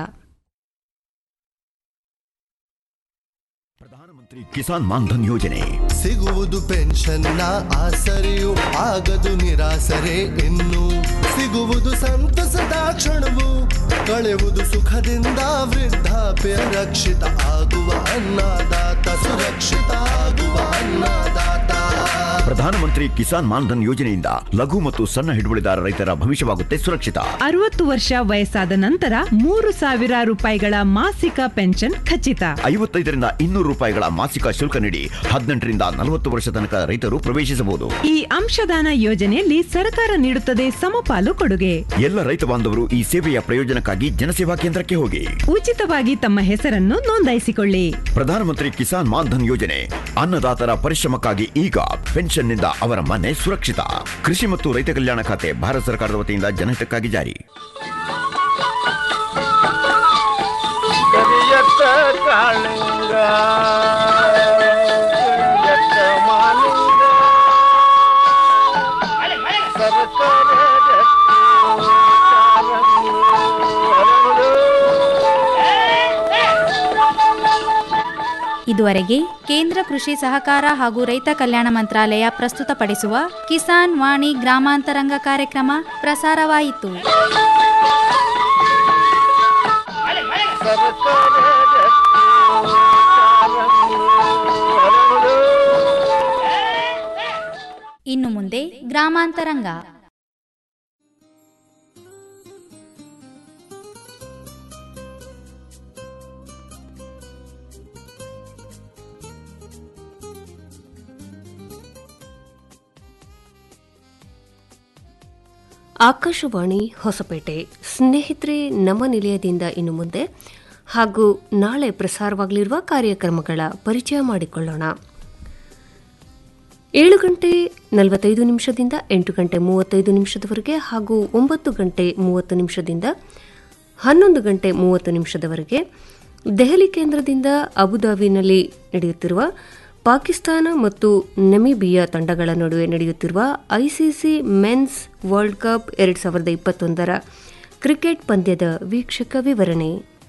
ಕಿಸಾನ್ ಮಾನ್ಧನ್ ಯೋಜನೆ ಸಿಗುವುದು ಪೆನ್ಷನ್ನ ಆಸರೆಯು ಆಗದು ನಿರಾಸರೆ ಇನ್ನು ಸಿಗುವುದು ಸಂತಸದ ಕ್ಷಣವು ಕಳೆಯುವುದು ಸುಖದಿಂದ ವೃದ್ಧಾಪ್ಯ ರಕ್ಷಿತ ಆಗುವ ಅನ್ನದಾತ ಸುರಕ್ಷಿತ ಆಗುವ ಅನ್ನದಾತ ಪ್ರಧಾನಮಂತ್ರಿ ಕಿಸಾನ್ ಮಾನ್ಧನ್ ಯೋಜನೆಯಿಂದ ಲಘು ಮತ್ತು ಸಣ್ಣ ಹಿಡುವಳಿದಾರ ರೈತರ ಭವಿಷ್ಯವಾಗುತ್ತೆ ಸುರಕ್ಷಿತ ಅರವತ್ತು ವರ್ಷ ವಯಸ್ಸಾದ ನಂತರ ಮೂರು ಸಾವಿರ ರೂಪಾಯಿಗಳ ಮಾಸಿಕ ಪೆನ್ಷನ್ ಖಚಿತ ಐವತ್ತೈದರಿಂದ ಇನ್ನೂರು ರೂಪಾಯಿಗಳ ಮಾಸಿಕ ಶುಲ್ಕ ನೀಡಿ ಹದಿನೆಂಟರಿಂದ ನಲವತ್ತು ವರ್ಷ ತನಕ ರೈತರು ಪ್ರವೇಶಿಸಬಹುದು ಈ ಅಂಶದಾನ ಯೋಜನೆಯಲ್ಲಿ ಸರ್ಕಾರ ನೀಡುತ್ತದೆ ಸಮಪಾಲು ಕೊಡುಗೆ ಎಲ್ಲ ರೈತ ಬಾಂಧವರು ಈ ಸೇವೆಯ ಪ್ರಯೋಜನಕ್ಕಾಗಿ ಜನಸೇವಾ ಕೇಂದ್ರಕ್ಕೆ ಹೋಗಿ ಉಚಿತವಾಗಿ ತಮ್ಮ ಹೆಸರನ್ನು ನೋಂದಾಯಿಸಿಕೊಳ್ಳಿ ಪ್ರಧಾನಮಂತ್ರಿ ಕಿಸಾನ್ ಮಾನ್ಧನ್ ಯೋಜನೆ ಅನ್ನದಾತರ ಪರಿಶ್ರಮಕ್ಕಾಗಿ ಈಗ ಪೆನ್ಷನ್ನಿಂದ ಅವರ ಮನೆ ಸುರಕ್ಷಿತ ಕೃಷಿ ಮತ್ತು ರೈತ ಕಲ್ಯಾಣ ಖಾತೆ ಭಾರತ ಸರ್ಕಾರದ ವತಿಯಿಂದ ಜನಹಿತಕ್ಕಾಗಿ ಜಾರಿ ಕರಿಯತ್ತ ಕಾಳಿಂಗ ಕರಿಯತ್ತ ಮಾಲಿಂಗ ಸರಸರ ರತ್ನ ಕಾರಂಗಿ ಹರಳು. ಇದುವರೆಗೆ ಕೇಂದ್ರ ಕೃಷಿ ಸಹಕಾರ ಹಾಗೂ ರೈತ ಕಲ್ಯಾಣ ಮಂತ್ರಾಲಯ ಪ್ರಸ್ತುತಪಡಿಸುವ ಕಿಸಾನ್ ವಾಣಿ ಗ್ರಾಮಾಂತರಂಗ ಕಾರ್ಯಕ್ರಮ ಪ್ರಸಾರವಾಯಿತು ಇನ್ನು ಮುಂದೆ ಗ್ರಾಮಾಂತರಂಗ ಆಕಾಶವಾಣಿ ಹೊಸಪೇಟೆ ಸ್ನೇಹಿತರೆ ನಮ್ಮ ನಿಲಯದಿಂದ ಇನ್ನು ಮುಂದೆ ಹಾಗೂ ನಾಳೆ ಪ್ರಸಾರವಾಗಲಿರುವ ಕಾರ್ಯಕ್ರಮಗಳ ಪರಿಚಯ ಮಾಡಿಕೊಳ್ಳೋಣ ಏಳು ಗಂಟೆ ನಲವತ್ತೈದು ನಿಮಿಷದಿಂದ ಎಂಟು ಗಂಟೆ ಮೂವತ್ತೈದು ನಿಮಿಷದವರೆಗೆ ಹಾಗೂ ಒಂಬತ್ತು ಗಂಟೆ ಮೂವತ್ತು ನಿಮಿಷದಿಂದ ಹನ್ನೊಂದು ಗಂಟೆ ಮೂವತ್ತು ನಿಮಿಷದವರೆಗೆ ದೆಹಲಿ ಕೇಂದ್ರದಿಂದ ಅಬುಧಾಬಿನಲ್ಲಿ ನಡೆಯುತ್ತಿರುವ ಪಾಕಿಸ್ತಾನ ಮತ್ತು ನಮಿಬಿಯಾ ತಂಡಗಳ ನಡುವೆ ನಡೆಯುತ್ತಿರುವ ಐಸಿಸಿ ಮೆನ್ಸ್ ವರ್ಲ್ಡ್ ಕಪ್ ಎರಡು ಸಾವಿರದ ಇಪ್ಪತ್ತೊಂದರ ಕ್ರಿಕೆಟ್ ಪಂದ್ಯದ ವೀಕ್ಷಕ ವಿವರಣೆ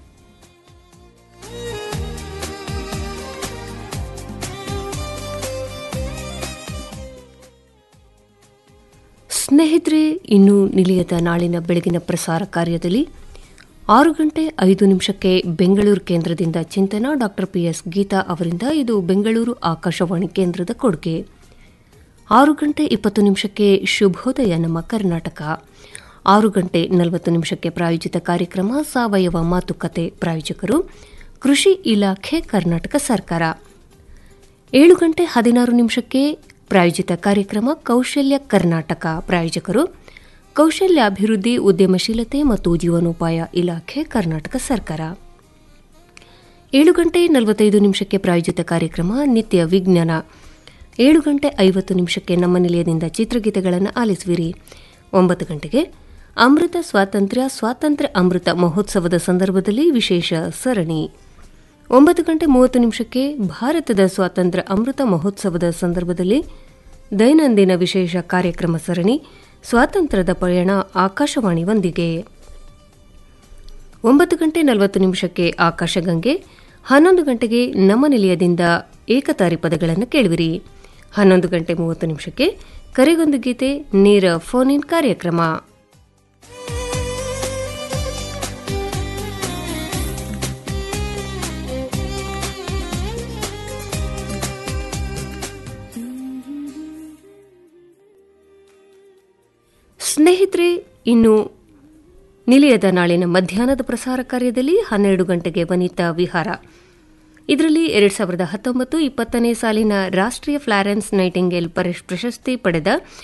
ಸ್ನೇಹಿತರೆ ಇನ್ನು ನಿಲಯದ ನಾಳಿನ ಬೆಳಗಿನ ಪ್ರಸಾರ ಕಾರ್ಯದಲ್ಲಿ ಆರು ಗಂಟೆ ಐದು ನಿಮಿಷಕ್ಕೆ ಬೆಂಗಳೂರು ಕೇಂದ್ರದಿಂದ ಚಿಂತನ ಡಾಕ್ಟರ್ ಪಿಎಸ್ ಗೀತಾ ಅವರಿಂದ ಇದು ಬೆಂಗಳೂರು ಆಕಾಶವಾಣಿ ಕೇಂದ್ರದ ಕೊಡುಗೆ ಆರು ಗಂಟೆ ಇಪ್ಪತ್ತು ನಿಮಿಷಕ್ಕೆ ಶುಭೋದಯ ನಮ್ಮ ಕರ್ನಾಟಕ ಆರು ಗಂಟೆ ನಲವತ್ತು ನಿಮಿಷಕ್ಕೆ ಪ್ರಾಯೋಜಿತ ಕಾರ್ಯಕ್ರಮ ಸಾವಯವ ಮಾತುಕತೆ ಪ್ರಾಯೋಜಕರು ಕೃಷಿ ಇಲಾಖೆ ಕರ್ನಾಟಕ ಸರ್ಕಾರ ಏಳು ಗಂಟೆ ಹದಿನಾರು ನಿಮಿಷಕ್ಕೆ ಪ್ರಾಯೋಜಿತ ಕಾರ್ಯಕ್ರಮ ಕೌಶಲ್ಯ ಕರ್ನಾಟಕ ಪ್ರಾಯೋಜಕರು ಕೌಶಲ್ಯಾಭಿವೃದ್ಧಿ ಉದ್ಯಮಶೀಲತೆ ಮತ್ತು ಜೀವನೋಪಾಯ ಇಲಾಖೆ ಕರ್ನಾಟಕ ಸರ್ಕಾರ ಏಳು ಗಂಟೆ ನಲವತ್ತೈದು ನಿಮಿಷಕ್ಕೆ ಪ್ರಾಯೋಜಿತ ಕಾರ್ಯಕ್ರಮ ನಿತ್ಯ ವಿಜ್ಞಾನ ಏಳು ಗಂಟೆ ಐವತ್ತು ನಿಮಿಷಕ್ಕೆ ನಮ್ಮ ನಿಲಯದಿಂದ ಚಿತ್ರಗೀತೆಗಳನ್ನು ಆಲಿಸುವಿರಿ ಒಂಬತ್ತು ಗಂಟೆಗೆ ಅಮೃತ ಸ್ವಾತಂತ್ರ್ಯ ಸ್ವಾತಂತ್ರ್ಯ ಅಮೃತ ಮಹೋತ್ಸವದ ಸಂದರ್ಭದಲ್ಲಿ ವಿಶೇಷ ಸರಣಿ ಒಂಬತ್ತು ಗಂಟೆ ಮೂವತ್ತು ನಿಮಿಷಕ್ಕೆ ಭಾರತದ ಸ್ವಾತಂತ್ರ್ಯ ಅಮೃತ ಮಹೋತ್ಸವದ ಸಂದರ್ಭದಲ್ಲಿ ದೈನಂದಿನ ವಿಶೇಷ ಕಾರ್ಯಕ್ರಮ ಸರಣಿ ಸ್ವಾತಂತ್ರ್ಯದ ಪಯಣ ಆಕಾಶವಾಣಿಯೊಂದಿಗೆ ಒಂಬತ್ತು ಗಂಟೆ ನಲವತ್ತು ನಿಮಿಷಕ್ಕೆ ಆಕಾಶಗಂಗೆ ಹನ್ನೊಂದು ಗಂಟೆಗೆ ನಮ್ಮ ನಿಲಯದಿಂದ ಏಕತಾರಿ ಪದಗಳನ್ನು ಕೇಳುವಿರಿ ಹನ್ನೊಂದು ಗಂಟೆ ಮೂವತ್ತು ನಿಮಿಷಕ್ಕೆ ಕರೆಗೊಂದು ಗೀತೆ ನೇರ ಫೋನ್ ಇನ್ ಕಾರ್ಯಕ್ರಮ ಸ್ನೇಹಿತರೆ ಇನ್ನು ನಿಲಯದ ನಾಳಿನ ಮಧ್ಯಾಹ್ನದ ಪ್ರಸಾರ ಕಾರ್ಯದಲ್ಲಿ ಹನ್ನೆರಡು ಗಂಟೆಗೆ ವನಿತಾ ವಿಹಾರ ಇದರಲ್ಲಿ ಎರಡ್ ಸಾವಿರದ ಹತ್ತೊಂಬತ್ತು ಇಪ್ಪತ್ತನೇ ಸಾಲಿನ ರಾಷ್ಟ್ರೀಯ ಫ್ಲಾರೆನ್ಸ್ ನೈಟಿಂಗೇಲ್ ಪ್ರಶಸ್ತಿ ಪಡೆದ